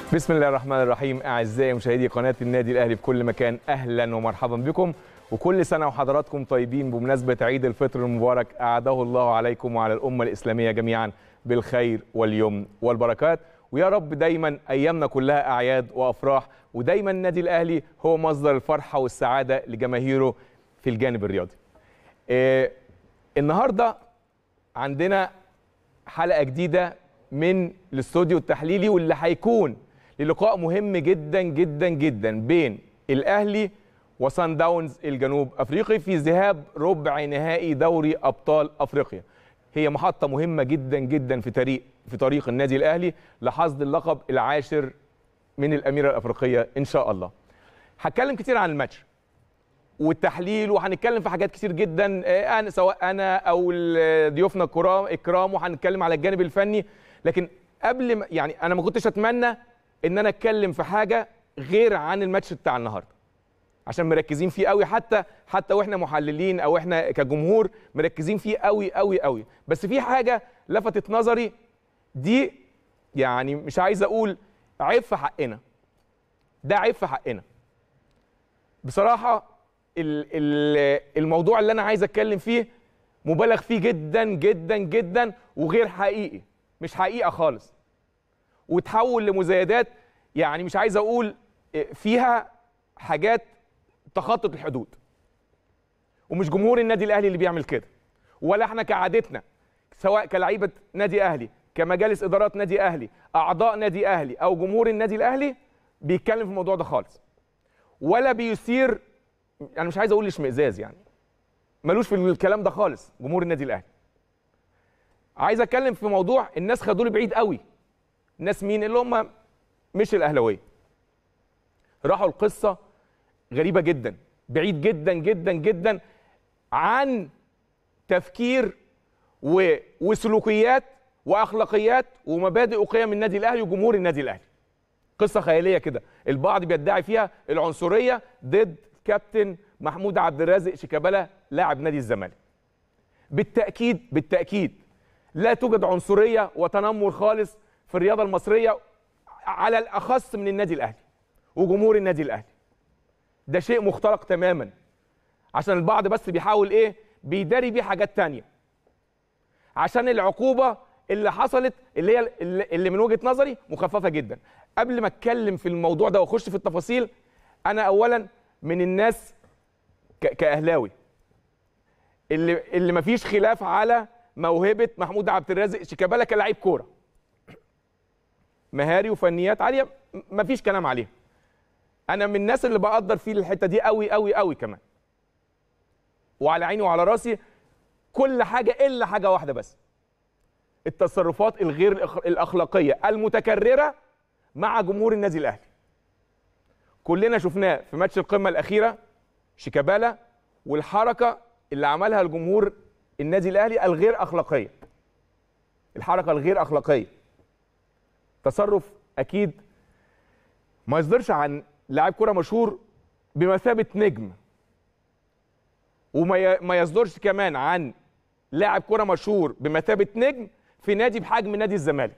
بسم الله الرحمن الرحيم اعزائي مشاهدي قناه النادي الاهلي في كل مكان اهلا ومرحبا بكم وكل سنه وحضراتكم طيبين بمناسبه عيد الفطر المبارك اعاده الله عليكم وعلى الامه الاسلاميه جميعا بالخير واليمن والبركات ويا رب دايما ايامنا كلها اعياد وافراح ودايما النادي الاهلي هو مصدر الفرحه والسعاده لجماهيره في الجانب الرياضي. إيه النهارده عندنا حلقه جديده من الاستوديو التحليلي واللي هيكون للقاء مهم جدا جدا جدا بين الاهلي وصن داونز الجنوب افريقي في ذهاب ربع نهائي دوري ابطال افريقيا. هي محطه مهمه جدا جدا في طريق في طريق النادي الاهلي لحصد اللقب العاشر من الاميره الافريقيه ان شاء الله. هتكلم كتير عن الماتش والتحليل وهنتكلم في حاجات كتير جدا انا سواء انا او ضيوفنا الكرام الكرام وهنتكلم على الجانب الفني لكن قبل ما يعني انا ما كنتش اتمنى ان انا اتكلم في حاجه غير عن الماتش بتاع النهارده عشان مركزين فيه قوي حتى حتى واحنا محللين او احنا كجمهور مركزين فيه قوي قوي قوي بس في حاجه لفتت نظري دي يعني مش عايز اقول عيب في حقنا ده عيب في حقنا بصراحه الموضوع اللي انا عايز اتكلم فيه مبالغ فيه جدا جدا جدا وغير حقيقي مش حقيقه خالص وتحول لمزايدات يعني مش عايز اقول فيها حاجات تخطط الحدود ومش جمهور النادي الاهلي اللي بيعمل كده ولا احنا كعادتنا سواء كلعيبه نادي اهلي كمجالس ادارات نادي اهلي اعضاء نادي اهلي او جمهور النادي الاهلي بيتكلم في الموضوع ده خالص ولا بيثير انا مش عايز اقول اشمئزاز يعني ملوش في الكلام ده خالص جمهور النادي الاهلي عايز اتكلم في موضوع الناس خدوا لي بعيد قوي الناس مين اللي هم مش الاهلاويه راحوا القصه غريبه جدا بعيد جدا جدا جدا عن تفكير و... وسلوكيات واخلاقيات ومبادئ وقيم النادي الاهلي وجمهور النادي الاهلي قصه خياليه كده البعض بيدعي فيها العنصريه ضد كابتن محمود عبد الرازق شيكابالا لاعب نادي الزمالك بالتاكيد بالتاكيد لا توجد عنصريه وتنمر خالص في الرياضه المصريه على الاخص من النادي الاهلي وجمهور النادي الاهلي ده شيء مختلق تماما عشان البعض بس بيحاول ايه بيداري بيه حاجات تانية عشان العقوبه اللي حصلت اللي هي اللي من وجهه نظري مخففه جدا قبل ما اتكلم في الموضوع ده واخش في التفاصيل انا اولا من الناس كاهلاوي اللي اللي مفيش خلاف على موهبه محمود عبد الرازق شيكابالا كلاعب كوره مهاري وفنيات عاليه مفيش كلام عليها انا من الناس اللي بقدر فيه الحته دي قوي قوي قوي كمان وعلى عيني وعلى راسي كل حاجه الا حاجه واحده بس التصرفات الغير الاخلاقيه المتكرره مع جمهور النادي الاهلي كلنا شفناه في ماتش القمه الاخيره شيكابالا والحركه اللي عملها الجمهور النادي الاهلي الغير اخلاقيه الحركه الغير اخلاقيه تصرف اكيد ما يصدرش عن لاعب كره مشهور بمثابه نجم وما ما يصدرش كمان عن لاعب كره مشهور بمثابه نجم في نادي بحجم نادي الزمالك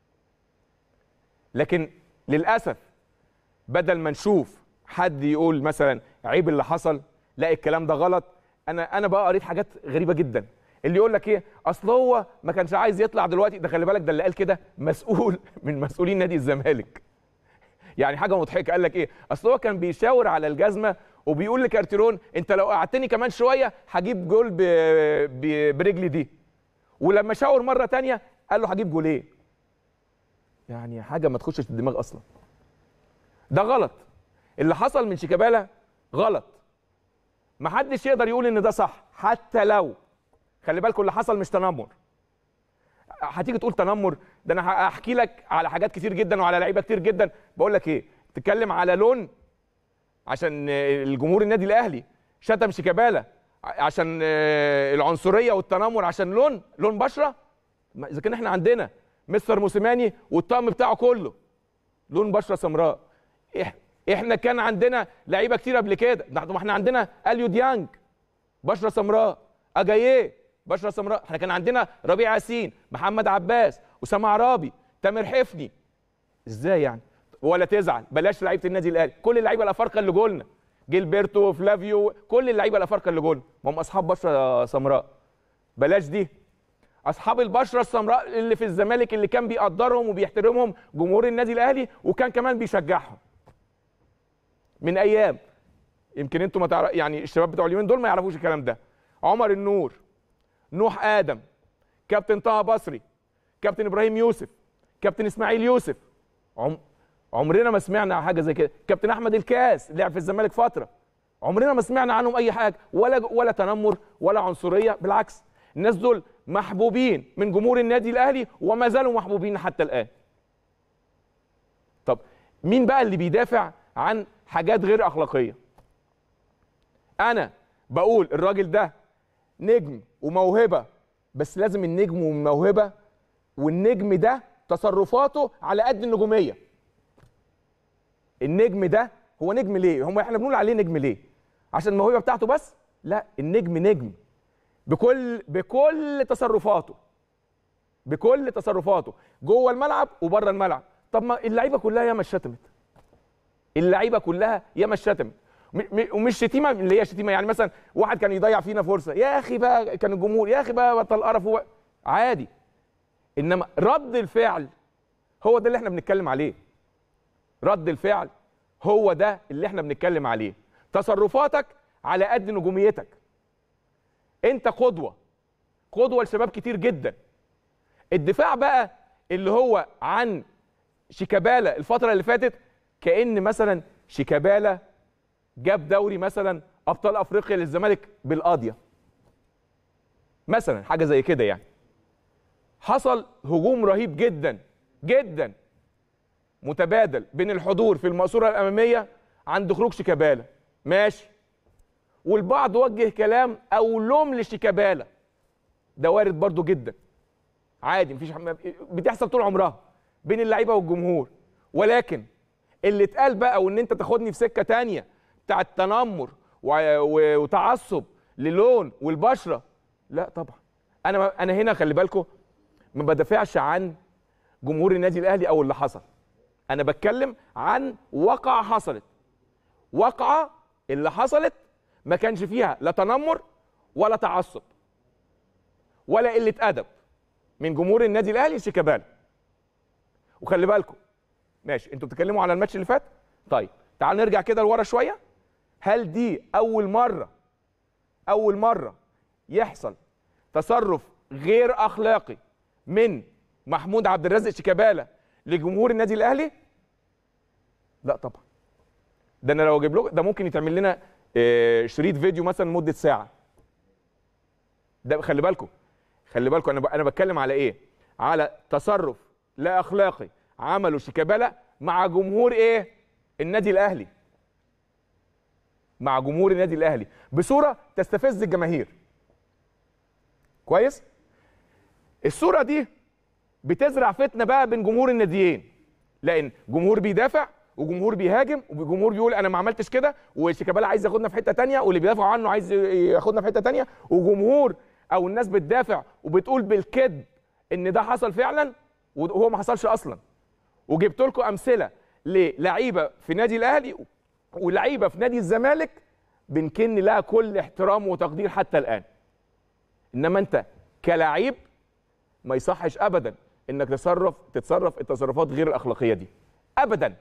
لكن للاسف بدل ما نشوف حد يقول مثلا عيب اللي حصل لا الكلام ده غلط انا انا بقى قريت حاجات غريبه جدا اللي يقول لك ايه اصل هو ما كانش عايز يطلع دلوقتي ده خلي بالك ده اللي قال كده مسؤول من مسؤولين نادي الزمالك يعني حاجه مضحكه قال لك ايه اصل هو كان بيشاور على الجزمه وبيقول لكارتيرون انت لو قعدتني كمان شويه هجيب جول ب... ب... برجلي دي ولما شاور مره تانية قال له هجيب جولين يعني حاجه ما تخشش الدماغ اصلا ده غلط اللي حصل من شيكابالا غلط ما حدش يقدر يقول ان ده صح حتى لو خلي بالكم اللي حصل مش تنمر هتيجي تقول تنمر ده انا هحكي لك على حاجات كتير جدا وعلى لعيبه كتير جدا بقول لك ايه تتكلم على لون عشان الجمهور النادي الاهلي شتم شيكابالا عشان العنصريه والتنمر عشان لون لون بشره اذا كان احنا عندنا مستر موسيماني والطقم بتاعه كله لون بشره سمراء احنا كان عندنا لعيبه كتير قبل كده ما احنا عندنا اليو ديانج بشره سمراء اجاييه بشره سمراء احنا كان عندنا ربيع ياسين محمد عباس اسامه عرابي تامر حفني ازاي يعني ولا تزعل بلاش لعيبه النادي الاهلي كل اللعيبه الافارقه اللي جولنا جيلبرتو فلافيو كل اللعيبه الافارقه اللي جولنا ما هم اصحاب بشره سمراء بلاش دي اصحاب البشره السمراء اللي في الزمالك اللي كان بيقدرهم وبيحترمهم جمهور النادي الاهلي وكان كمان بيشجعهم من ايام يمكن انتوا ما تعرف يعني الشباب بتوع اليومين دول ما يعرفوش الكلام ده عمر النور نوح ادم كابتن طه بصري كابتن ابراهيم يوسف كابتن اسماعيل يوسف عم... عمرنا ما سمعنا عن حاجه زي كده كابتن احمد الكاس لعب في الزمالك فتره عمرنا ما سمعنا عنهم اي حاجه ولا ولا تنمر ولا عنصريه بالعكس الناس دول محبوبين من جمهور النادي الاهلي وما زالوا محبوبين حتى الان طب مين بقى اللي بيدافع عن حاجات غير اخلاقيه انا بقول الراجل ده نجم وموهبه بس لازم النجم والموهبه والنجم ده تصرفاته على قد النجوميه النجم ده هو نجم ليه هم احنا بنقول عليه نجم ليه عشان الموهبه بتاعته بس لا النجم نجم بكل بكل تصرفاته بكل تصرفاته جوه الملعب وبره الملعب طب ما اللعيبه كلها ياما اتشتمت اللعيبه كلها ياما اتشتمت ومش شتيمه اللي هي شتيمه يعني مثلا واحد كان يضيع فينا فرصه يا اخي بقى كان الجمهور يا اخي بقى بطل قرف هو عادي انما رد الفعل هو ده اللي احنا بنتكلم عليه رد الفعل هو ده اللي احنا بنتكلم عليه تصرفاتك على قد نجوميتك انت قدوه قدوه لشباب كتير جدا الدفاع بقى اللي هو عن شيكابالا الفتره اللي فاتت كان مثلا شيكابالا جاب دوري مثلا ابطال افريقيا للزمالك بالقاضيه مثلا حاجه زي كده يعني حصل هجوم رهيب جدا جدا متبادل بين الحضور في المقصوره الاماميه عند خروج شيكابالا ماشي والبعض وجه كلام او لوم لشيكابالا ده وارد برضو جدا عادي مفيش بتحصل طول عمرها بين اللعيبه والجمهور ولكن اللي اتقال بقى وان انت تاخدني في سكه تانية بتاع التنمر وتعصب للون والبشره لا طبعا انا انا هنا خلي بالكم ما بدافعش عن جمهور النادي الاهلي او اللي حصل انا بتكلم عن واقعه حصلت واقعه اللي حصلت ما كانش فيها لا تنمر ولا تعصب ولا قله ادب من جمهور النادي الاهلي شيكابالا وخلي بالكم ماشي انتوا بتتكلموا على الماتش اللي فات طيب تعال نرجع كده لورا شويه هل دي اول مره اول مره يحصل تصرف غير اخلاقي من محمود عبد الرازق شيكابالا لجمهور النادي الاهلي لا طبعا ده انا لو اجيب لكم ده ممكن يتعمل لنا شريط فيديو مثلا مده ساعه ده خلي بالكم خلي بالكم انا انا بتكلم على ايه على تصرف لا اخلاقي عمله شيكابالا مع جمهور ايه النادي الاهلي مع جمهور النادي الاهلي بصوره تستفز الجماهير كويس الصوره دي بتزرع فتنه بقى بين جمهور الناديين لان جمهور بيدافع وجمهور بيهاجم وجمهور بيقول انا ما عملتش كده وشيكابالا عايز ياخدنا في حته تانية واللي بيدافعوا عنه عايز ياخدنا في حته تانية وجمهور او الناس بتدافع وبتقول بالكذب ان ده حصل فعلا وهو ما حصلش اصلا وجبت لكم امثله للعيبه في نادي الاهلي ولعيبه في نادي الزمالك بنكن لها كل احترام وتقدير حتى الان انما انت كلاعب ما يصحش ابدا انك تتصرف تتصرف التصرفات غير الاخلاقيه دي ابدا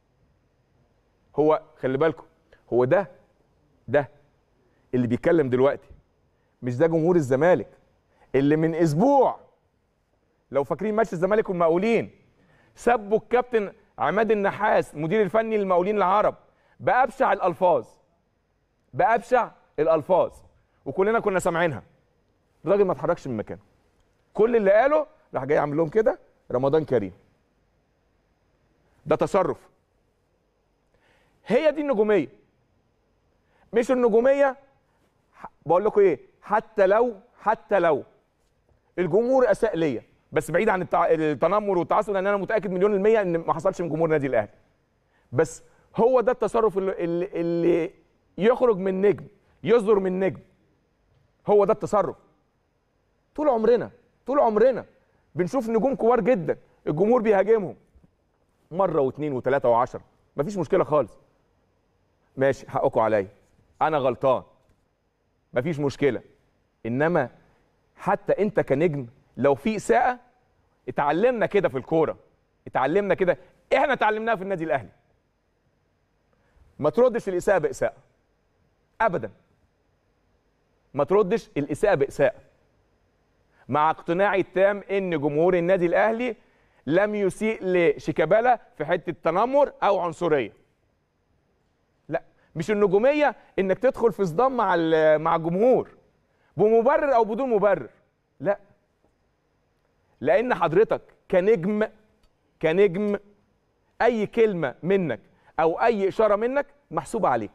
هو خلي بالكم هو ده ده اللي بيتكلم دلوقتي مش ده جمهور الزمالك اللي من اسبوع لو فاكرين ماتش الزمالك والمقاولين سبوا الكابتن عماد النحاس مدير الفني للمقاولين العرب بابشع الالفاظ بابشع الالفاظ وكلنا كنا سامعينها الراجل ما اتحركش من مكانه كل اللي قاله راح جاي عامل لهم كده رمضان كريم ده تصرف هي دي النجوميه مش النجوميه بقول لكم ايه حتى لو حتى لو الجمهور اساء ليا بس بعيد عن التع... التنمر والتعصب لان انا متاكد مليون المية ان ما حصلش من جمهور النادي الاهلي بس هو ده التصرف اللي, اللي, اللي يخرج من نجم يصدر من نجم هو ده التصرف طول عمرنا طول عمرنا بنشوف نجوم كبار جدا الجمهور بيهاجمهم مره واثنين وثلاثه وعشرة مفيش مشكله خالص ماشي حقكم عليا انا غلطان مفيش مشكله انما حتى انت كنجم لو في اساءه اتعلمنا كده في الكوره اتعلمنا كده احنا اتعلمناها في النادي الاهلي ما تردش الاساءه باساءه ابدا ما تردش الاساءه باساءه مع اقتناعي التام ان جمهور النادي الاهلي لم يسيء لشيكابالا في حته تنمر او عنصريه لا مش النجوميه انك تدخل في صدام مع ال- مع الجمهور بمبرر او بدون مبرر لا لان حضرتك كنجم كنجم اي كلمه منك او اي اشاره منك محسوبه عليك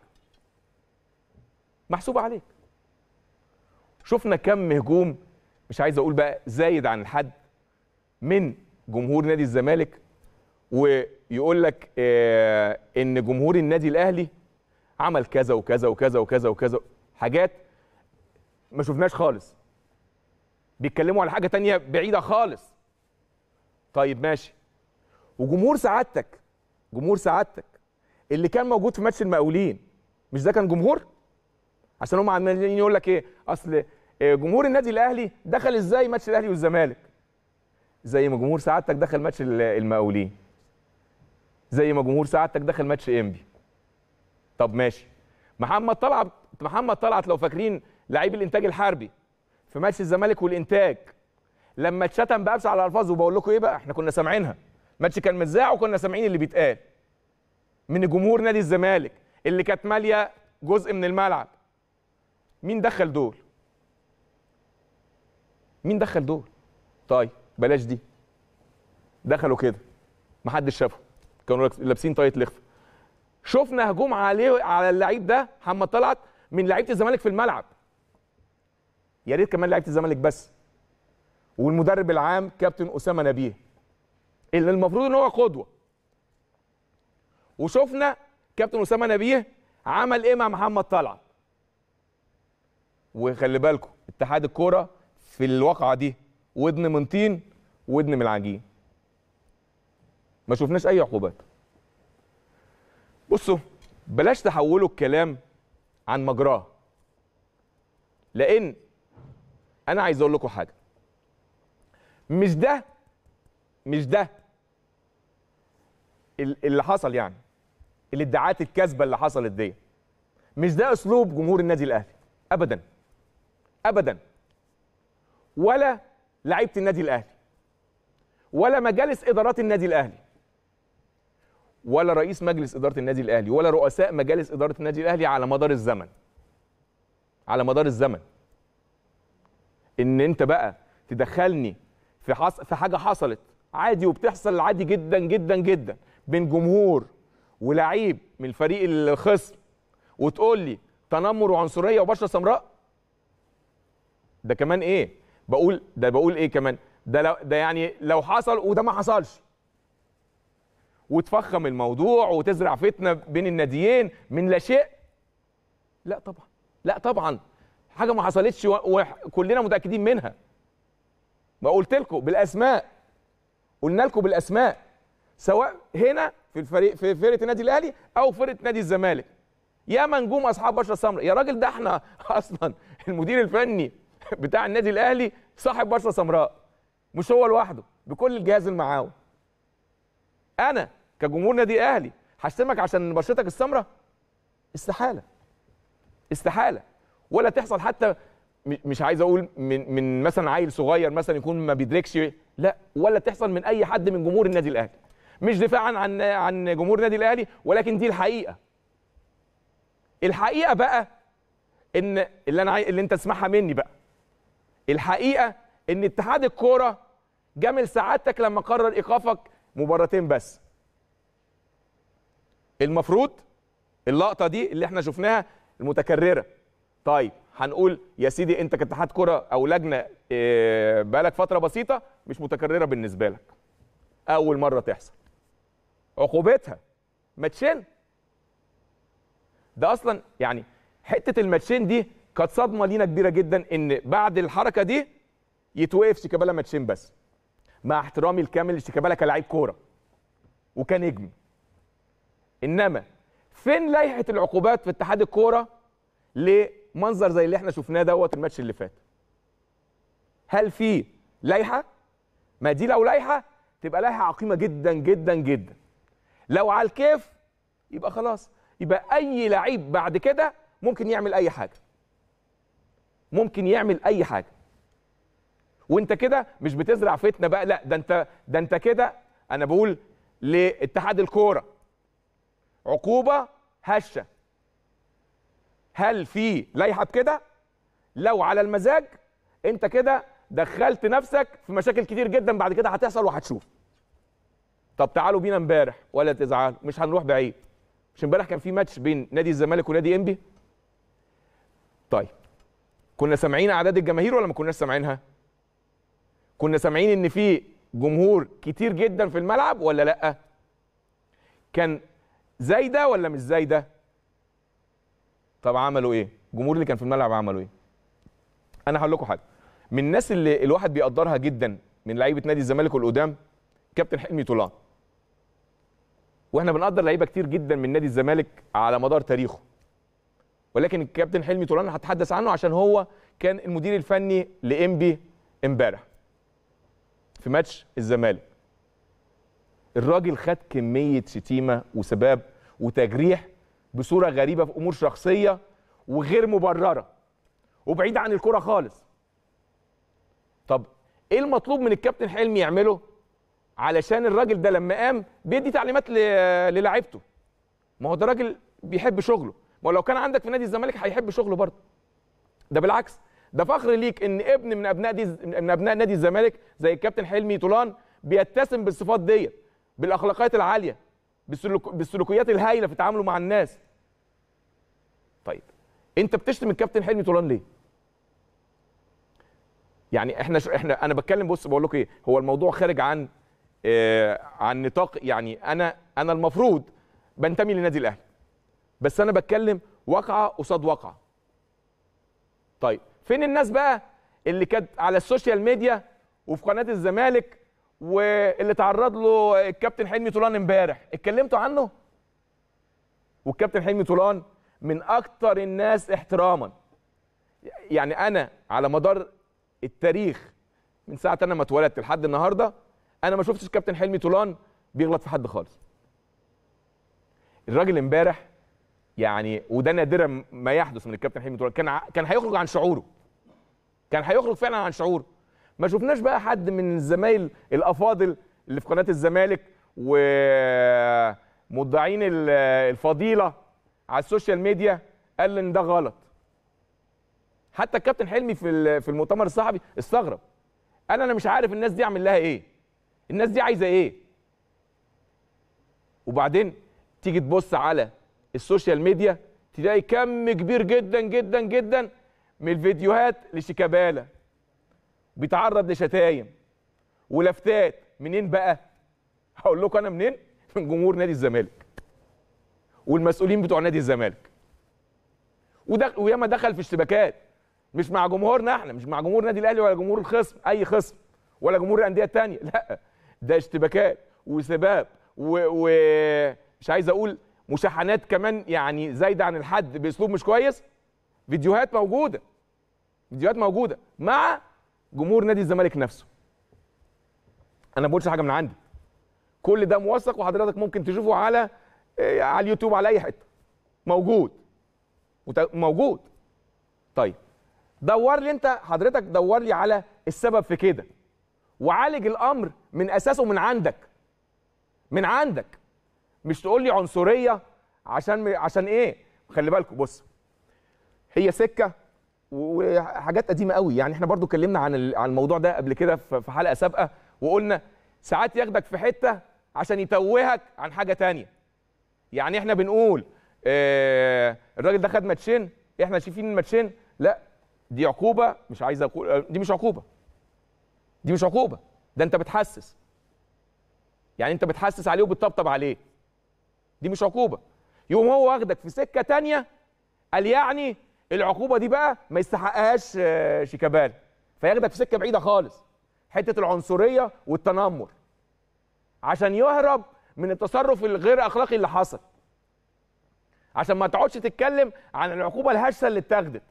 محسوبه عليك شفنا كم هجوم مش عايز اقول بقى زايد عن الحد من جمهور نادي الزمالك ويقول لك آه ان جمهور النادي الاهلي عمل كذا وكذا وكذا وكذا وكذا حاجات ما شفناش خالص بيتكلموا على حاجه تانية بعيده خالص طيب ماشي وجمهور سعادتك جمهور سعادتك اللي كان موجود في ماتش المقاولين مش ده كان جمهور عشان هم عمالين يقول لك ايه اصل آه، جمهور النادي الاهلي دخل ازاي ماتش الاهلي والزمالك زي ما جمهور سعادتك دخل ماتش ال- المقاولين زي ما جمهور سعادتك دخل ماتش انبي طب ماشي محمد طلعت محمد طلعت لو فاكرين لعيب الانتاج الحربي في ماتش الزمالك والانتاج لما اتشتم بابس على الفاظ وبقول لكم ايه بقى احنا كنا سامعينها الماتش كان متذاع وكنا سامعين اللي بيتقال من جمهور نادي الزمالك اللي كانت ماليه جزء من الملعب مين دخل دول مين دخل دول طيب بلاش دي دخلوا كده محدش شافه كانوا لابسين طاقية لخفة شفنا هجوم عليه على اللعيب ده محمد طلعت من لعيبه الزمالك في الملعب يا ريت كمان لعيبه الزمالك بس والمدرب العام كابتن اسامه نبيه اللي المفروض ان هو قدوه وشفنا كابتن اسامه نبيه عمل ايه مع محمد طلعت وخلي بالكم اتحاد الكوره في الواقعه دي ودن من طين ودن من العجين ما شفناش اي عقوبات بصوا بلاش تحولوا الكلام عن مجراه لان انا عايز اقول لكم حاجه مش ده مش ده ال- اللي حصل يعني الادعاءات الكاذبه اللي حصلت دي مش ده اسلوب جمهور النادي الاهلي ابدا ابدا ولا لعيبه النادي الاهلي ولا مجالس ادارات النادي الاهلي ولا رئيس مجلس اداره النادي الاهلي ولا رؤساء مجالس اداره النادي الاهلي على مدار الزمن على مدار الزمن ان انت بقى تدخلني في حص... في حاجه حصلت عادي وبتحصل عادي جدا جدا جدا بين جمهور ولعيب من الفريق الخصم وتقول لي تنمر وعنصريه وبشره سمراء ده كمان ايه بقول ده بقول ايه كمان ده لو ده يعني لو حصل وده ما حصلش وتفخم الموضوع وتزرع فتنه بين الناديين من لا شيء لا طبعا لا طبعا حاجه ما حصلتش و- وكلنا متاكدين منها ما قلت لكم بالاسماء قلنا لكم بالاسماء سواء هنا في الفريق في فرقه النادي الاهلي او فرقه نادي الزمالك يا نجوم اصحاب بشره سمراء يا راجل ده احنا اصلا المدير الفني بتاع النادي الاهلي صاحب بشره سمراء مش هو لوحده بكل الجهاز المعاون انا كجمهور نادي اهلي هشتمك عشان بشرتك السمراء استحاله استحاله ولا تحصل حتى م- مش عايز اقول من من مثلا عيل صغير مثلا يكون ما بيدركش لا ولا تحصل من اي حد من جمهور النادي الاهلي مش دفاعا عن عن جمهور النادي الاهلي ولكن دي الحقيقه الحقيقه بقى ان اللي انا عاي... اللي انت تسمعها مني بقى الحقيقه ان اتحاد الكوره جامل سعادتك لما قرر ايقافك مباراتين بس المفروض اللقطه دي اللي احنا شفناها المتكرره طيب هنقول يا سيدي انت كاتحاد كره او لجنه اه، بقالك فتره بسيطه مش متكرره بالنسبه لك اول مره تحصل عقوبتها ماتشين ده اصلا يعني حته الماتشين دي كانت صدمه لينا كبيره جدا ان بعد الحركه دي يتوقف شيكابالا ماتشين بس مع احترامي الكامل لشيكابالا كلاعب كوره وكنجم انما فين لائحه العقوبات في اتحاد الكوره لمنظر زي اللي احنا شفناه دوت الماتش اللي فات هل في لائحه ما دي لو لائحه تبقى لائحه عقيمه جدا جدا جدا لو على الكيف يبقى خلاص يبقى اي لعيب بعد كده ممكن يعمل اي حاجه ممكن يعمل اي حاجه وانت كده مش بتزرع فتنه بقى لا ده انت ده انت كده انا بقول لاتحاد الكوره عقوبه هشه هل في لائحه بكده لو على المزاج انت كده دخلت نفسك في مشاكل كتير جدا بعد كده هتحصل وهتشوف طب تعالوا بينا امبارح ولا تزعلوا مش هنروح بعيد مش امبارح كان في ماتش بين نادي الزمالك ونادي انبي طيب كنا سامعين اعداد الجماهير ولا ما كناش سامعينها كنا سامعين ان في جمهور كتير جدا في الملعب ولا لا كان زي ده ولا مش زي ده طب عملوا ايه الجمهور اللي كان في الملعب عملوا ايه انا هقول لكم حاجه من الناس اللي الواحد بيقدرها جدا من لعيبه نادي الزمالك والقدام كابتن حلمي طولان واحنا بنقدر لعيبه كتير جدا من نادي الزمالك على مدار تاريخه ولكن الكابتن حلمي طولان هتحدث عنه عشان هو كان المدير الفني لانبي امبارح في ماتش الزمالك الراجل خد كميه شتيمه وسباب وتجريح بصوره غريبه في امور شخصيه وغير مبرره وبعيد عن الكره خالص طب ايه المطلوب من الكابتن حلمي يعمله علشان الراجل ده لما قام بيدي تعليمات ل- للاعيبته ما هو ده راجل بيحب شغله ما هو لو كان عندك في نادي الزمالك هيحب شغله برضه ده بالعكس ده فخر ليك ان ابن من ابناء دي من ابناء نادي الزمالك زي الكابتن حلمي طولان بيتسم بالصفات ديت بالاخلاقيات العاليه بالسلوك بالسلوكيات الهائله في تعامله مع الناس طيب انت بتشتم الكابتن حلمي طولان ليه يعني احنا ش... احنا انا بتكلم بص بقول لكم ايه هو الموضوع خارج عن آه عن نطاق يعني انا انا المفروض بنتمي للنادي الاهلي بس انا بتكلم واقعه قصاد واقعه طيب فين الناس بقى اللي كانت على السوشيال ميديا وفي قناه الزمالك واللي تعرض له الكابتن حلمي طولان امبارح اتكلمتوا عنه والكابتن حلمي طولان من اكتر الناس احتراما يعني انا على مدار التاريخ من ساعه انا ما اتولدت لحد النهارده انا ما شفتش كابتن حلمي طولان بيغلط في حد خالص الراجل امبارح يعني وده نادرا ما يحدث من الكابتن حلمي طولان كان ع- كان هيخرج عن شعوره كان هيخرج فعلا عن شعوره ما شفناش بقى حد من الزمايل الافاضل اللي في قناه الزمالك ومدعين ال- الفضيله على السوشيال ميديا قال ان ده غلط حتى الكابتن حلمي في ال- في المؤتمر الصحفي استغرب قال انا مش عارف الناس دي اعمل لها ايه الناس دي عايزه ايه وبعدين تيجي تبص على السوشيال ميديا تلاقي كم كبير جدا جدا جدا من الفيديوهات لشيكابالا بيتعرض لشتايم ولفتات منين بقى هقول لكم انا منين من جمهور نادي الزمالك والمسؤولين بتوع نادي الزمالك وده وياما دخل في اشتباكات مش مع جمهورنا احنا مش مع جمهور نادي الاهلي ولا جمهور الخصم اي خصم ولا جمهور الانديه التانية لا ده اشتباكات وسباب ومش عايز اقول مشاحنات كمان يعني زايده عن الحد باسلوب مش كويس فيديوهات موجوده فيديوهات موجوده مع جمهور نادي الزمالك نفسه انا ما بقولش حاجه من عندي كل ده موثق وحضرتك ممكن تشوفه على آه، على اليوتيوب على اي حته موجود وت- موجود طيب دور لي انت حضرتك دور لي على السبب في كده وعالج الامر من اساسه من عندك من عندك مش تقول لي عنصريه عشان عشان ايه خلي بالكم بص هي سكه وحاجات قديمه قوي يعني احنا برضو اتكلمنا عن ال- عن الموضوع ده قبل كده في في حلقه سابقه وقلنا ساعات ياخدك في حته عشان يتوهك عن حاجه تانية يعني احنا بنقول آه الراجل ده خد ماتشين احنا شايفين الماتشين لا دي عقوبه مش عايز اقول آه، دي مش عقوبه دي مش عقوبه ده انت بتحسس يعني انت بتحسس عليه وبتطبطب عليه دي مش عقوبه يقوم هو واخدك في سكه تانية قال يعني العقوبه دي بقى ما يستحقهاش آه، شيكابالا فياخدك في سكه بعيده خالص حته العنصريه والتنمر عشان يهرب من التصرف الغير اخلاقي اللي حصل عشان ما تقعدش تتكلم عن العقوبه الهشه اللي اتاخدت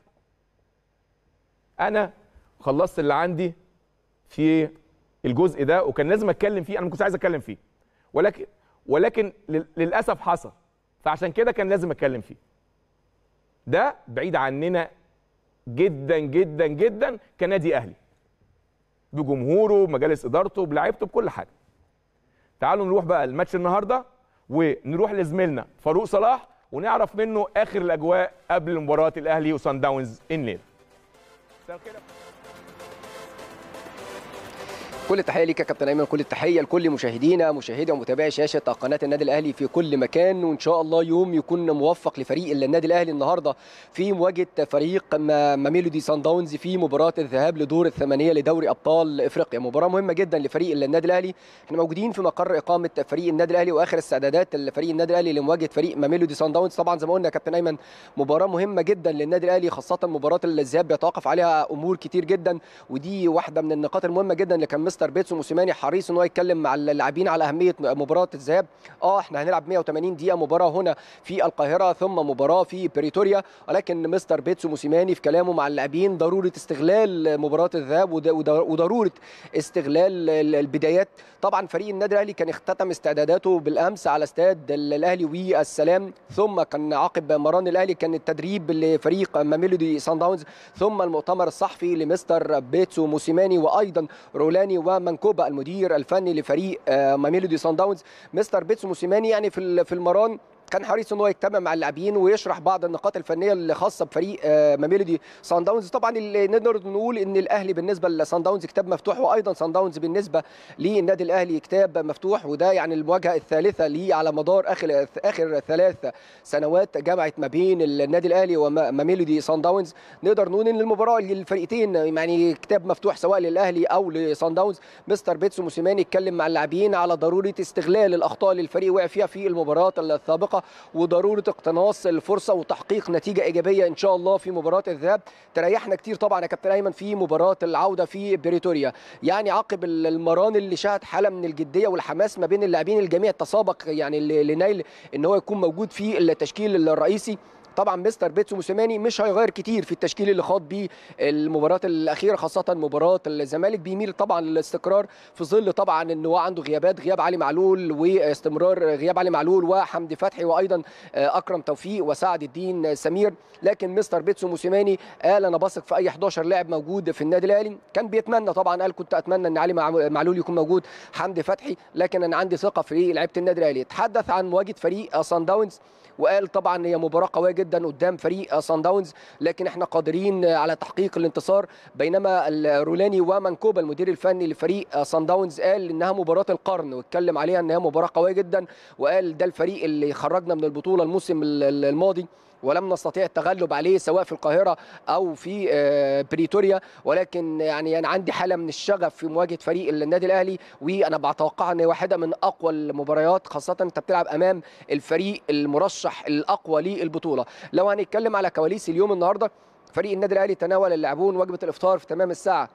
انا خلصت اللي عندي في الجزء ده وكان لازم اتكلم فيه انا ما كنتش عايز اتكلم فيه ولكن ولكن لل- للاسف حصل فعشان كده كان لازم اتكلم فيه ده بعيد عننا جدا جدا جدا كنادي اهلي بجمهوره بمجالس ادارته بلاعيبته بكل حاجه تعالوا نروح بقى الماتش النهارده ونروح لزميلنا فاروق صلاح ونعرف منه اخر الاجواء قبل مباراه الاهلي وصن داونز الليله مساء الخير يا كل التحيه ليك يا كابتن ايمن كل التحيه لكل مشاهدينا مشاهدي ومتابعي شاشه قناه النادي الاهلي في كل مكان وان شاء الله يوم يكون موفق لفريق النادي الاهلي النهارده في مواجهه فريق ما- ميلودي سان داونز في مباراه الذهاب لدور الثمانيه لدوري ابطال افريقيا مباراه مهمه جدا لفريق النادي الاهلي احنا موجودين في مقر اقامه فريق النادي الاهلي واخر استعدادات لفريق النادي الاهلي لمواجهه فريق ميلودي سان داونز طبعا زي ما قلنا يا كابتن ايمن مباراه مهمه جدا للنادي الاهلي خاصه مباراه الذهاب بيتوقف عليها امور كتير جدا ودي واحده من النقاط المهمه جدا اللي كان مستر بيتسو موسيماني حريص ان هو يتكلم مع اللاعبين على اهميه مباراه الذهاب اه احنا هنلعب 180 دقيقه مباراه هنا في القاهره ثم مباراه في بريتوريا ولكن مستر بيتسو موسيماني في كلامه مع اللاعبين ضروره استغلال مباراه الذهاب ود- ود- وضروره استغلال ال- البدايات طبعا فريق النادي الاهلي كان اختتم استعداداته بالامس على استاد ال- الاهلي والسلام ثم كان عقب مران الاهلي كان التدريب لفريق ميلودي سان داونز ثم المؤتمر الصحفي لمستر بيتسو موسيماني وايضا رولاني ومنكوبا المدير الفني لفريق آه، ميلودي سان داونز مستر بيتسو موسيماني يعني في ال- في المران كان حريص ان هو يجتمع مع اللاعبين ويشرح بعض النقاط الفنيه اللي خاصه بفريق آه، ميلودي سان داونز طبعا اللي نقدر نقول ان الاهلي بالنسبه لسان داونز كتاب مفتوح وايضا سان داونز بالنسبه للنادي الاهلي كتاب مفتوح وده يعني المواجهه الثالثه ليه على مدار اخر اخر ثلاث سنوات جمعت ما بين النادي الاهلي وميلودي سان داونز نقدر نقول ان المباراه للفريقين يعني كتاب مفتوح سواء للاهلي او لسان داونز مستر بيتسو موسيماني اتكلم مع اللاعبين على ضروره استغلال الاخطاء اللي الفريق وقع فيها في المباراه السابقه وضروره اقتناص الفرصه وتحقيق نتيجه ايجابيه ان شاء الله في مباراه الذهاب تريحنا كتير طبعا يا كابتن ايمن في مباراه العوده في بريتوريا يعني عقب المران اللي شهد حاله من الجديه والحماس ما بين اللاعبين الجميع تسابق يعني ل- لنيل ان هو يكون موجود في التشكيل الرئيسي طبعا مستر بيتسو موسيماني مش هيغير كتير في التشكيل اللي خاض بيه المباراه الاخيره خاصه مباراه الزمالك بيميل طبعا للاستقرار في ظل طبعا ان هو عنده غيابات غياب علي معلول واستمرار غياب علي معلول وحمدي فتحي وايضا اكرم توفيق وسعد الدين سمير لكن مستر بيتسو موسيماني قال انا بثق في اي 11 لاعب موجود في النادي الاهلي كان بيتمنى طبعا قال كنت اتمنى ان علي مع- معلول يكون موجود حمدي فتحي لكن انا عندي ثقه في لعيبه النادي الاهلي تحدث عن مواجهه فريق سان داونز وقال طبعا هي مباراه قويه جدا قدام فريق سان داونز لكن احنا قادرين على تحقيق الانتصار بينما الرولاني ومنكوبا المدير الفني لفريق سان داونز قال انها مباراه القرن واتكلم عليها انها مباراه قويه جدا وقال ده الفريق اللي خرجنا من البطوله الموسم ال- الماضي ولم نستطيع التغلب عليه سواء في القاهره او في آه، بريتوريا ولكن يعني انا عندي حاله من الشغف في مواجهه فريق النادي الاهلي وانا بتوقع ان هي واحده من اقوى المباريات خاصه انت بتلعب امام الفريق المرشح الاقوى للبطوله لو هنتكلم على كواليس اليوم النهارده فريق النادي الاهلي تناول اللاعبون وجبه الافطار في تمام الساعه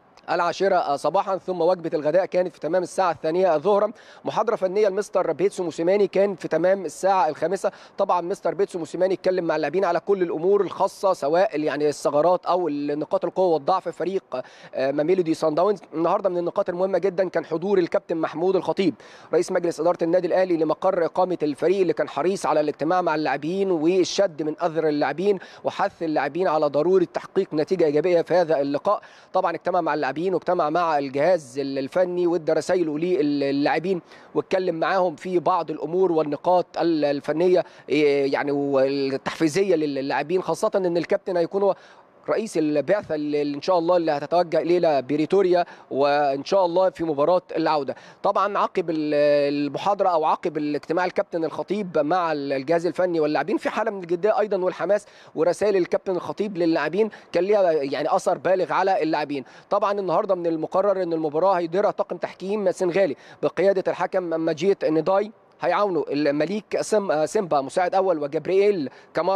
العاشرة صباحا ثم وجبة الغداء كانت في تمام الساعة الثانية ظهرا محاضرة فنية لمستر بيتسو موسيماني كان في تمام الساعة الخامسة طبعا مستر بيتسو موسيماني اتكلم مع اللاعبين على كل الأمور الخاصة سواء يعني الثغرات أو نقاط القوة والضعف فريق آه، ميلودي سان داونز النهاردة من النقاط المهمة جدا كان حضور الكابتن محمود الخطيب رئيس مجلس إدارة النادي الأهلي لمقر إقامة الفريق اللي كان حريص على الاجتماع مع اللاعبين والشد من أثر اللاعبين وحث اللاعبين على ضرورة تحقيق نتيجة إيجابية في هذا اللقاء طبعا اجتمع مع اللاعبين واجتمع مع الجهاز الفني وادى رسائله للاعبين واتكلم معاهم في بعض الامور والنقاط الفنيه إيه، يعني والتحفيزيه للاعبين خاصه ان الكابتن هيكون هو رئيس البعثه اللي ان شاء الله اللي هتتوجه الى بريتوريا وان شاء الله في مباراه العوده طبعا عقب ال- المحاضره او عقب الاجتماع الكابتن الخطيب مع الجهاز الفني واللاعبين في حاله من الجديه ايضا والحماس ورسائل الكابتن الخطيب للاعبين كان ليها يعني اثر بالغ على اللاعبين طبعا النهارده من المقرر ان المباراه هيديرها طاقم تحكيم سنغالي بقياده الحكم مجيد نداي هيعاونوا المليك سم سيمبا مساعد اول وجبريل كمارا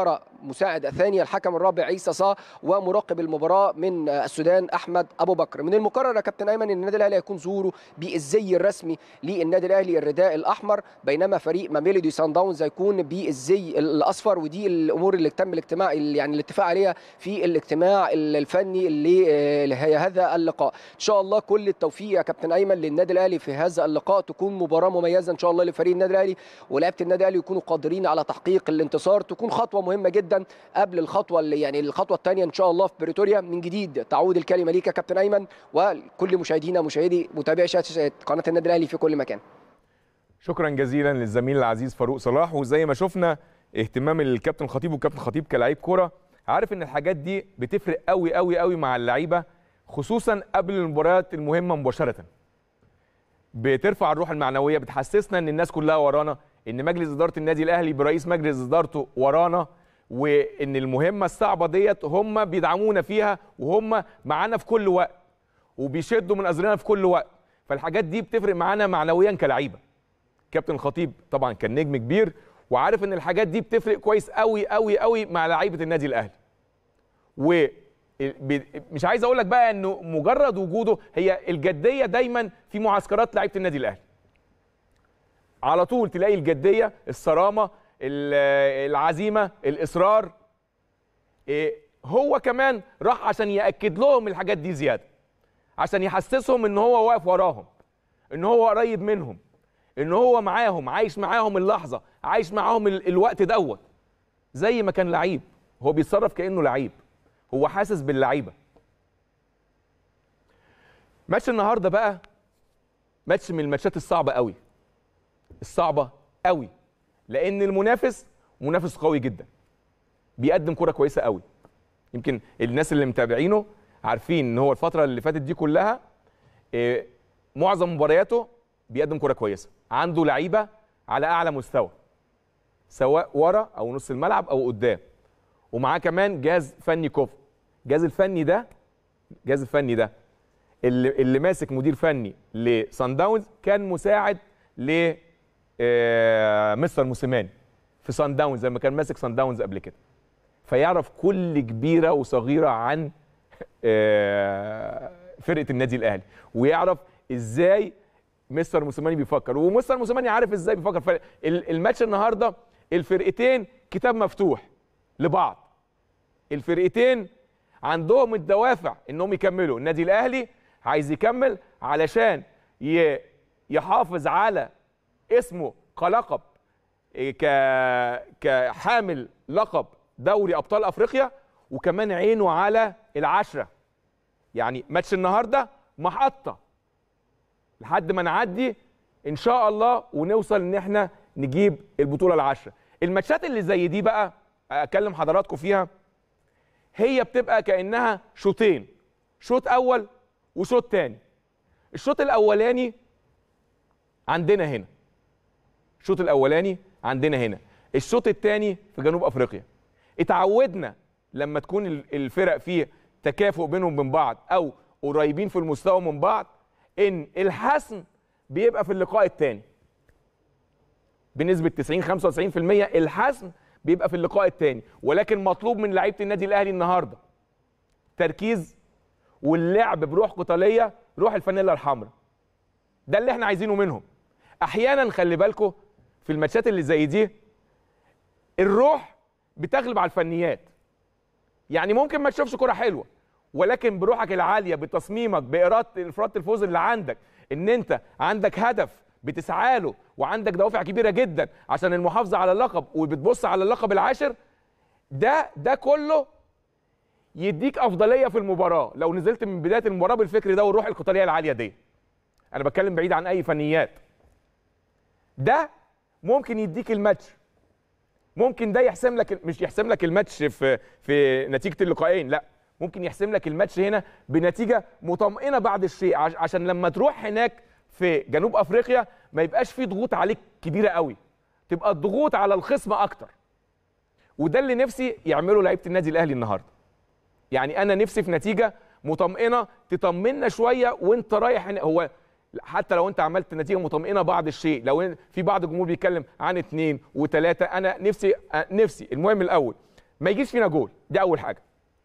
مساعد ثاني الحكم الرابع عيسى صا ومراقب المباراه من السودان احمد ابو بكر من المقرر يا كابتن ايمن ان النادي الاهلي هيكون ظهوره بالزي الرسمي للنادي الاهلي الرداء الاحمر بينما فريق ميلودي سان داونز هيكون بالزي الاصفر ودي الامور اللي تم الاجتماع يعني الاتفاق عليها في الاجتماع الفني اللي هي هذا اللقاء ان شاء الله كل التوفيق يا كابتن ايمن للنادي الاهلي في هذا اللقاء تكون مباراه مميزه ان شاء الله لفريق النادي الاهلي ولاعيبه النادي الاهلي يكونوا قادرين على تحقيق الانتصار تكون خطوه مهمه جدا قبل الخطوه اللي يعني الخطوه الثانيه ان شاء الله في بريتوريا من جديد تعود الكلمه ليك يا كابتن ايمن وكل مشاهدينا مشاهدي متابعي شاشه قناه النادي الاهلي في كل مكان شكرا جزيلا للزميل العزيز فاروق صلاح وزي ما شفنا اهتمام الكابتن خطيب والكابتن خطيب كلاعب كوره عارف ان الحاجات دي بتفرق قوي قوي قوي مع اللعيبه خصوصا قبل المباريات المهمه مباشره بترفع الروح المعنويه بتحسسنا ان الناس كلها ورانا ان مجلس اداره النادي الاهلي برئيس مجلس ادارته ورانا وان المهمه الصعبه ديت هم بيدعمونا فيها وهم معانا في كل وقت وبيشدوا من ازرنا في كل وقت فالحاجات دي بتفرق معانا معنويا كلعيبه كابتن خطيب طبعا كان نجم كبير وعارف ان الحاجات دي بتفرق كويس قوي قوي قوي مع لعيبه النادي الاهلي و مش عايز اقول لك بقى انه مجرد وجوده هي الجديه دايما في معسكرات لعيبه النادي الاهلي على طول تلاقي الجديه الصرامه العزيمه الاصرار هو كمان راح عشان ياكد لهم الحاجات دي زياده عشان يحسسهم ان هو واقف وراهم ان هو قريب منهم ان هو معاهم عايش معاهم اللحظه عايش معاهم الوقت دوت زي ما كان لعيب هو بيتصرف كانه لعيب هو حاسس باللعيبه ماتش النهارده بقى ماتش من الماتشات الصعبه قوي الصعبه قوي لان المنافس منافس قوي جدا بيقدم كره كويسه قوي يمكن الناس اللي متابعينه عارفين ان هو الفتره اللي فاتت دي كلها إيه معظم مبارياته بيقدم كره كويسه عنده لعيبه على اعلى مستوى سواء ورا او نص الملعب او قدام ومعاه كمان جهاز فني كفء الجهاز الفني ده الجهاز الفني ده اللي, اللي ماسك مدير فني لسان داونز كان مساعد ل مستر موسيماني في سان داونز زي ما كان ماسك سان داونز قبل كده فيعرف كل كبيره وصغيره عن فرقه النادي الاهلي ويعرف ازاي مستر موسيماني بيفكر ومستر موسيماني عارف ازاي بيفكر الماتش النهارده الفرقتين كتاب مفتوح لبعض الفرقتين عندهم الدوافع انهم يكملوا النادي الاهلي عايز يكمل علشان يحافظ على اسمه كلقب ك كحامل لقب دوري ابطال افريقيا وكمان عينه على العشره يعني ماتش النهارده محطه لحد ما نعدي ان شاء الله ونوصل ان احنا نجيب البطوله العشره الماتشات اللي زي دي بقى اكلم حضراتكم فيها هي بتبقى كانها شوطين شوط اول وشوط تاني الشوط الاولاني عندنا هنا الشوط الاولاني عندنا هنا الشوط الثاني في جنوب افريقيا اتعودنا لما تكون الفرق فيه تكافؤ بينهم وبين بعض او قريبين في المستوى من بعض ان الحسم بيبقى في اللقاء الثاني بنسبه 90 95% الحسم بيبقى في اللقاء الثاني ولكن مطلوب من لعيبه النادي الاهلي النهارده تركيز واللعب بروح قتاليه روح الفانيلا الحمراء ده اللي احنا عايزينه منهم احيانا خلي بالكم في الماتشات اللي زي دي الروح بتغلب على الفنيات يعني ممكن ما تشوفش كره حلوه ولكن بروحك العاليه بتصميمك باراده انفراد الفوز اللي عندك ان انت عندك هدف بتسعى له وعندك دوافع كبيره جدا عشان المحافظه على اللقب وبتبص على اللقب العاشر ده ده كله يديك افضليه في المباراه لو نزلت من بدايه المباراه بالفكر ده والروح القتاليه العاليه دي انا بتكلم بعيد عن اي فنيات ده ممكن يديك الماتش ممكن ده يحسم لك مش يحسم لك الماتش في في نتيجه اللقاءين لا ممكن يحسم لك الماتش هنا بنتيجه مطمئنه بعد الشيء عشان لما تروح هناك في جنوب افريقيا ما يبقاش في ضغوط عليك كبيره قوي تبقى الضغوط على الخصم اكتر وده اللي نفسي يعمله لعيبه النادي الاهلي النهارده يعني انا نفسي في نتيجه مطمئنه تطمنا شويه وانت رايح هنا هو حتى لو انت عملت نتيجه مطمئنه بعض الشيء لو في بعض الجمهور بيتكلم عن اثنين وثلاثه انا نفسي نفسي المهم الاول ما يجيش فينا جول دي اول حاجه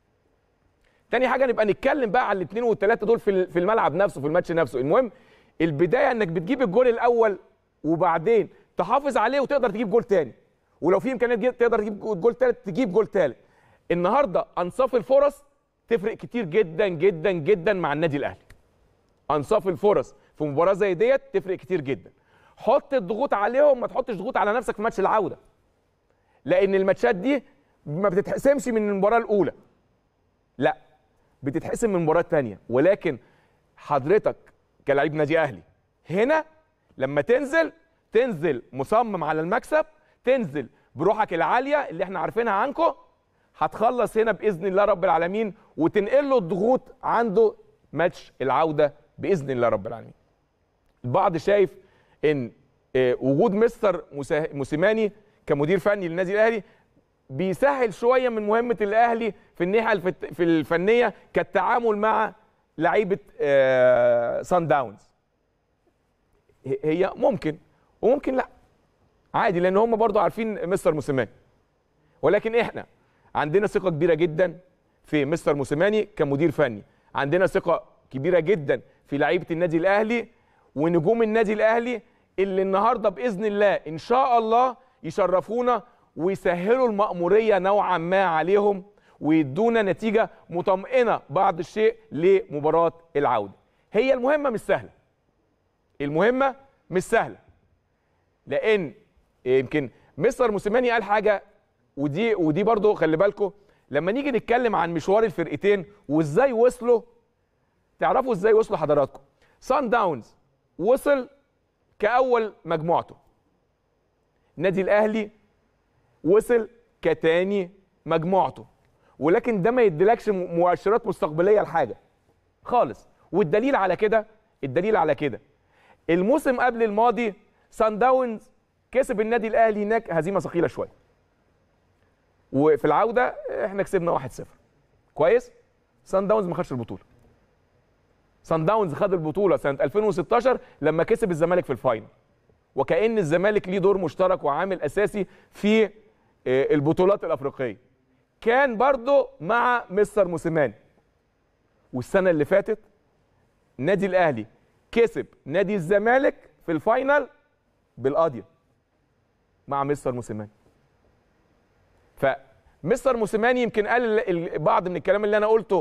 تاني حاجه نبقى نتكلم بقى على الاثنين والثلاثه دول في ال- في الملعب نفسه في الماتش نفسه المهم البدايه انك بتجيب الجول الاول وبعدين تحافظ عليه وتقدر تجيب جول تاني ولو في امكانيه تجيب- تقدر تجيب جول تالت تجيب جول تالت النهارده انصاف الفرص تفرق كتير جدا جدا جدا مع النادي الاهلي انصاف الفرص في مباراه زي ديت تفرق كتير جدا حط الضغوط عليهم ما تحطش ضغوط على نفسك في ماتش العوده لان الماتشات دي ما بتتحسمش من المباراه الاولى لا بتتحسم من المباراه الثانيه ولكن حضرتك كلاعب نادي اهلي هنا لما تنزل تنزل مصمم على المكسب تنزل بروحك العاليه اللي احنا عارفينها عنكم هتخلص هنا باذن الله رب العالمين وتنقل له الضغوط عنده ماتش العوده باذن الله رب العالمين البعض شايف ان آه، وجود مستر مسا- موسيماني كمدير فني للنادي الاهلي بيسهل شويه من مهمه الاهلي في الناحيه الفت- في الفنيه كالتعامل مع لعيبه آه، سان داونز ه- هي ممكن وممكن لا عادي لان هم برضو عارفين مستر موسيماني ولكن احنا عندنا ثقه كبيره جدا في مستر موسيماني كمدير فني عندنا ثقه كبيره جدا في لعيبه النادي الاهلي ونجوم النادي الاهلي اللي النهارده باذن الله ان شاء الله يشرفونا ويسهلوا المأموريه نوعا ما عليهم ويدونا نتيجه مطمئنه بعض الشيء لمباراه العوده هي المهمه مش سهله المهمه مش سهله لان يمكن مستر موسيماني قال حاجه ودي ودي برضو خلي بالكم لما نيجي نتكلم عن مشوار الفرقتين وازاي وصلوا تعرفوا ازاي وصلوا حضراتكم سان داونز وصل كاول مجموعته النادي الاهلي وصل كتاني مجموعته ولكن ده ما يديلكش م- مؤشرات مستقبليه لحاجه خالص والدليل على كده الدليل على كده الموسم قبل الماضي سان داونز كسب النادي الاهلي هناك هزيمه ثقيله شويه وفي العوده احنا كسبنا 1-0 كويس سان داونز ما خدش البطوله سان داونز خد البطوله سنه 2016 لما كسب الزمالك في الفاينل وكأن الزمالك ليه دور مشترك وعامل اساسي في آه، البطولات الافريقيه كان برضه مع مستر موسيماني والسنه اللي فاتت النادي الاهلي كسب نادي الزمالك في الفاينل بالقاضيه مع مستر موسيماني فمستر موسيماني يمكن قال ال- ال- بعض من الكلام اللي انا قلته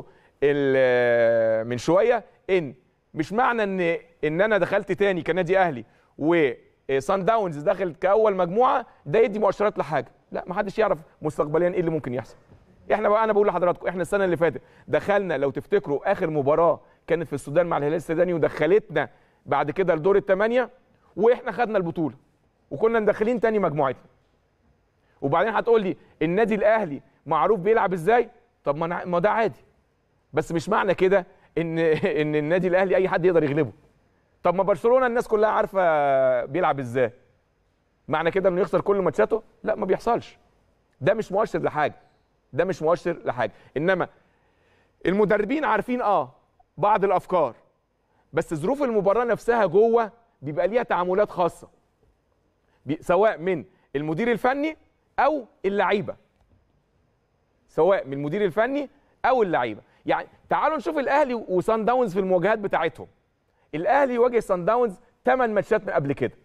ال- من شويه ان مش معنى ان ان انا دخلت تاني كنادي اهلي وسان داونز دخل كاول مجموعه ده يدي مؤشرات لحاجه لا ما حدش يعرف مستقبليا ايه اللي ممكن يحصل احنا بقى انا بقول لحضراتكم احنا السنه اللي فاتت دخلنا لو تفتكروا اخر مباراه كانت في السودان مع الهلال السوداني ودخلتنا بعد كده لدور الثمانيه واحنا خدنا البطوله وكنا مدخلين تاني مجموعتنا وبعدين هتقول لي النادي الاهلي معروف بيلعب ازاي طب ما أنا- ما ده عادي بس مش معنى كده ان ان النادي الاهلي اي حد يقدر يغلبه طب ما برشلونه الناس كلها عارفه بيلعب ازاي معنى كده انه يخسر كل ماتشاته لا ما بيحصلش ده مش مؤشر لحاجه ده مش مؤشر لحاجه انما المدربين عارفين اه بعض الافكار بس ظروف المباراه نفسها جوه بيبقى ليها تعاملات خاصه بي- سواء من المدير الفني او اللعيبه سواء من المدير الفني او اللعيبه يعني تعالوا نشوف الاهلي وسان داونز في المواجهات بتاعتهم الاهلي يواجه سان داونز 8 ماتشات من قبل كده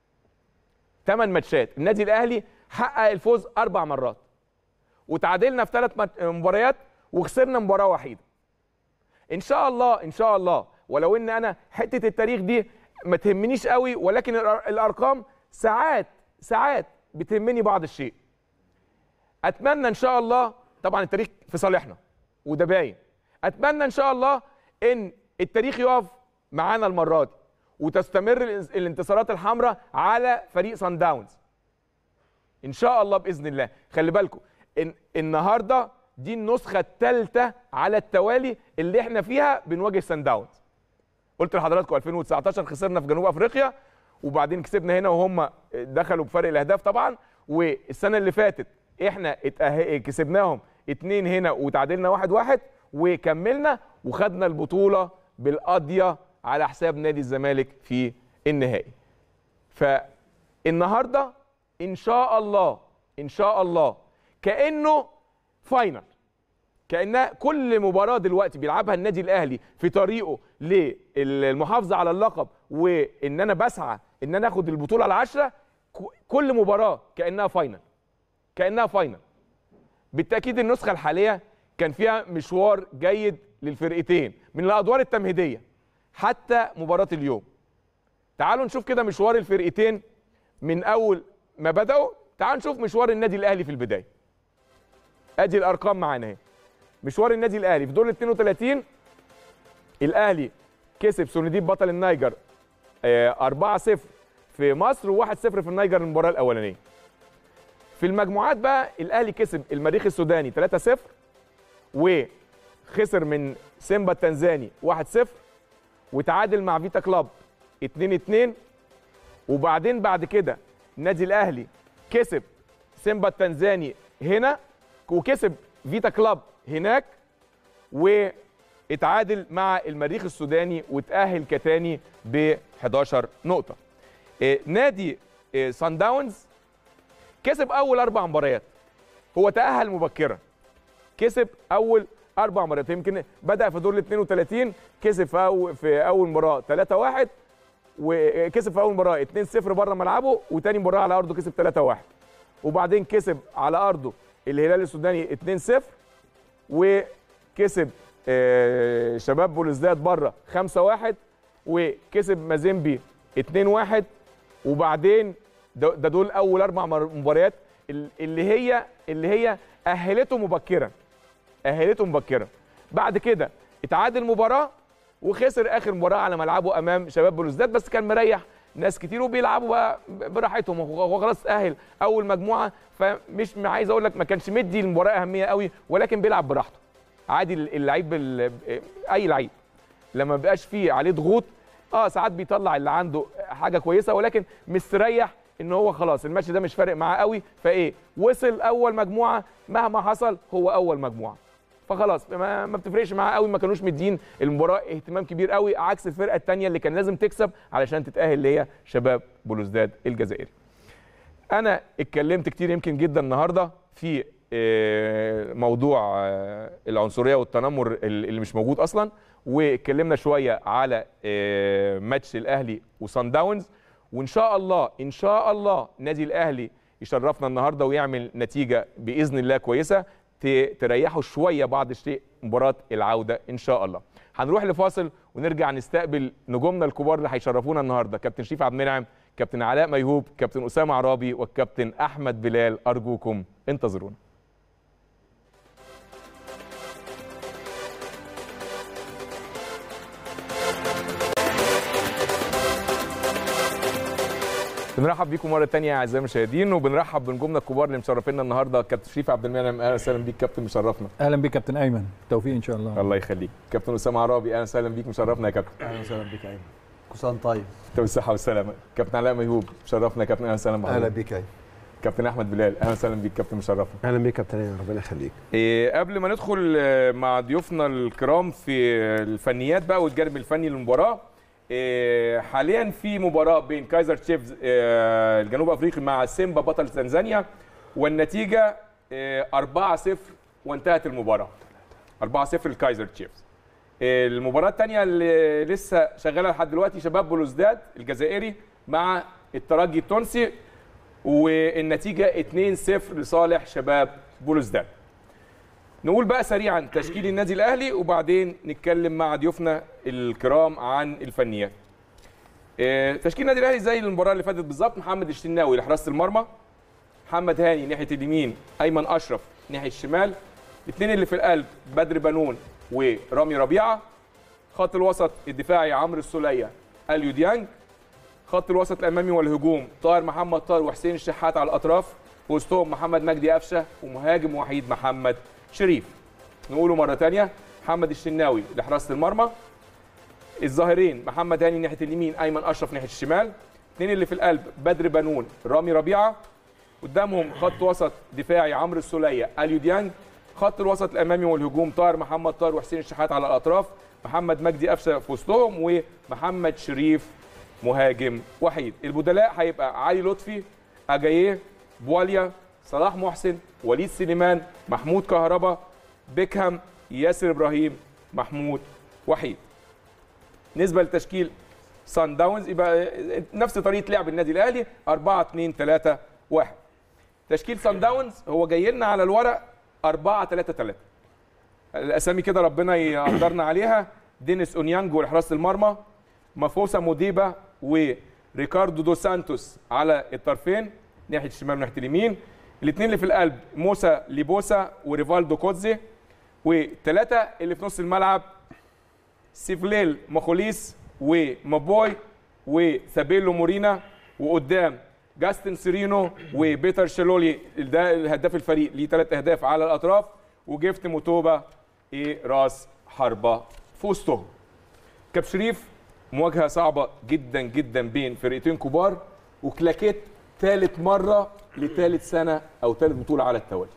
8 ماتشات النادي الاهلي حقق الفوز اربع مرات وتعادلنا في ثلاث مباريات وخسرنا مباراه وحيده ان شاء الله ان شاء الله ولو ان انا حته التاريخ دي ما تهمنيش قوي ولكن الأر- الارقام ساعات ساعات بتهمني بعض الشيء اتمنى ان شاء الله طبعا التاريخ في صالحنا وده باين اتمنى ان شاء الله ان التاريخ يقف معانا المره دي وتستمر الانس- الانتصارات الحمراء على فريق سان داونز ان شاء الله باذن الله خلي بالكم إن النهارده دي النسخه الثالثه على التوالي اللي احنا فيها بنواجه سان داونز قلت لحضراتكم 2019 خسرنا في جنوب افريقيا وبعدين كسبنا هنا وهم دخلوا بفرق الاهداف طبعا والسنه اللي فاتت احنا اتأه... كسبناهم اتنين هنا وتعادلنا واحد واحد وكملنا وخدنا البطوله بالقضيه على حساب نادي الزمالك في النهائي فالنهارده ان شاء الله ان شاء الله كانه فاينل كانها كل مباراه دلوقتي بيلعبها النادي الاهلي في طريقه للمحافظه على اللقب وان انا بسعى ان انا اخد البطوله العشره ك- كل مباراه كانها فاينل كانها فاينل بالتاكيد النسخه الحاليه كان فيها مشوار جيد للفرقتين من الادوار التمهيديه حتى مباراه اليوم تعالوا نشوف كده مشوار الفرقتين من اول ما بداوا تعالوا نشوف مشوار النادي الاهلي في البدايه ادي الارقام معانا اهي مشوار النادي الاهلي في دور ال 32 الاهلي كسب سونديب بطل النيجر آه، 4-0 في مصر و1-0 في النيجر المباراه الاولانيه في المجموعات بقى الاهلي كسب المريخ السوداني 3-0 وخسر من سيمبا التنزاني 1-0 وتعادل مع فيتا كلاب 2-2 وبعدين بعد كده النادي الاهلي كسب سيمبا التنزاني هنا وكسب فيتا كلاب هناك واتعادل مع المريخ السوداني وتأهل كتاني ب 11 نقطة. إيه، نادي إيه، سان داونز كسب أول أربع مباريات هو تأهل مبكرا كسب أول أربع مباريات يمكن بدأ في دور ال 32 كسب في أول في أول مباراة 3-1 وكسب في أول مباراة 2-0 بره ملعبه وتاني مباراة على أرضه كسب 3-1 وبعدين كسب على أرضه الهلال السوداني 2-0 وكسب آه، شباب بوليزداد بره 5-1 وكسب مازيمبي 2-1 وبعدين ده ده دول اول اربع مر- مباريات ال- اللي هي اللي هي اهلته مبكرا اهلته مبكرا بعد كده اتعادل مباراه وخسر اخر مباراه على ملعبه امام شباب بلوزداد بس كان مريح ناس كتير وبيلعبوا بقى براحتهم هو هو خلاص تاهل اول مجموعه فمش م- عايز اقول لك ما كانش مدي المباراه اهميه قوي ولكن بيلعب براحته عادي اللعيب ال- اي لعيب لما بيبقاش فيه عليه ضغوط اه ساعات بيطلع اللي عنده حاجه كويسه ولكن مستريح ان هو خلاص الماتش ده مش فارق معاه قوي فايه وصل اول مجموعه مهما حصل هو اول مجموعه فخلاص ما, ما بتفرقش معاه قوي ما كانوش مدين المباراه اهتمام كبير قوي عكس الفرقه الثانيه اللي كان لازم تكسب علشان تتاهل اللي هي شباب بلوزداد الجزائري انا اتكلمت كتير يمكن جدا النهارده في آه، موضوع آه، العنصريه والتنمر ال- اللي مش موجود اصلا واتكلمنا شويه على آه، ماتش الاهلي وصن داونز وان شاء الله ان شاء الله نادي الاهلي يشرفنا النهارده ويعمل نتيجه باذن الله كويسه ت- تريحوا شويه بعض الشيء مباراه العوده ان شاء الله هنروح لفاصل ونرجع نستقبل نجومنا الكبار اللي هيشرفونا النهارده كابتن شريف عبد المنعم كابتن علاء ميهوب كابتن اسامه عرابي والكابتن احمد بلال ارجوكم انتظرونا بنرحب بيكم مره تانية اعزائي المشاهدين وبنرحب بنجومنا الكبار اللي مشرفينا النهارده كابتن شريف عبد المنعم اهلا وسهلا بيك كابتن مشرفنا اهلا بك كابتن ايمن توفيق ان شاء الله الله يخليك كابتن اسامه عرابي اهلا وسهلا بيك مشرفنا يا كابتن اهلا وسهلا بك ايمن كل سنه وأنت طيب انت بالصحه والسلامه كابتن علاء ميهوب مشرفنا يا كابتن اهلا وسهلا بحضرتك اهلا بيك ايمن كابتن احمد بلال اهلا وسهلا بيك كابتن مشرفنا اهلا بيك كابتن ايمن ربنا يخليك إيه قبل ما ندخل آه، مع ضيوفنا الكرام في الفنيات بقى والجانب الفني للمباراه إيه حاليا في مباراه بين كايزر تشيفز آه، الجنوب افريقي مع سيمبا بطل تنزانيا والنتيجه آه، 4-0 وانتهت المباراه 4-0 لكايزر تشيفز المباراة الثانية اللي لسه شغالة لحد دلوقتي شباب بلوزداد الجزائري مع الترجي التونسي والنتيجة 2-0 لصالح شباب بلوزداد. نقول بقى سريعا تشكيل النادي الأهلي وبعدين نتكلم مع ضيوفنا الكرام عن الفنيات. آه، تشكيل النادي الأهلي زي المباراة اللي فاتت بالظبط محمد الشناوي لحراسة المرمى محمد هاني ناحية اليمين أيمن أشرف ناحية الشمال الاثنين اللي في القلب بدر بنون ورامي ربيعه خط الوسط الدفاعي عمرو السوليه اليو ديانج خط الوسط الامامي والهجوم طاهر محمد طاهر وحسين الشحات على الاطراف في وسطهم محمد مجدي قفشه ومهاجم وحيد محمد شريف نقوله مره ثانيه محمد الشناوي لحراسه المرمى الظاهرين محمد هاني ناحيه اليمين ايمن اشرف ناحيه الشمال اثنين اللي في القلب بدر بنون رامي ربيعه قدامهم خط وسط دفاعي عمرو السوليه اليو ديانج خط الوسط الامامي والهجوم طاهر محمد طاهر وحسين الشحات على الاطراف محمد مجدي قفشه في وسطهم ومحمد شريف مهاجم وحيد البدلاء هيبقى علي لطفي اجاييه بواليا صلاح محسن وليد سليمان محمود كهربا بيكهام ياسر ابراهيم محمود وحيد نسبه لتشكيل سان داونز يبقى نفس طريقه لعب النادي الاهلي 4 2 3 1 تشكيل سان داونز هو جاي لنا على الورق 4 3 3 الاسامي كده ربنا يقدرنا عليها دينيس اونيانجو لحراسه المرمى مافوسا موديبا وريكاردو دو سانتوس على الطرفين ناحيه الشمال وناحيه اليمين الاثنين اللي في القلب موسى ليبوسا وريفالدو كوتزي وثلاثه اللي في نص الملعب سيفليل مخوليس ومابوي وثابيلو مورينا وقدام جاستن سيرينو وبيتر شالولي ده الهداف الفريق ليه ثلاث اهداف على الاطراف وجفت موتوبا ايه راس حربه في وسطهم كاب شريف مواجهه صعبه جدا جدا بين فرقتين كبار وكلاكيت ثالث مره لثالث سنه او ثالث بطوله على التوالي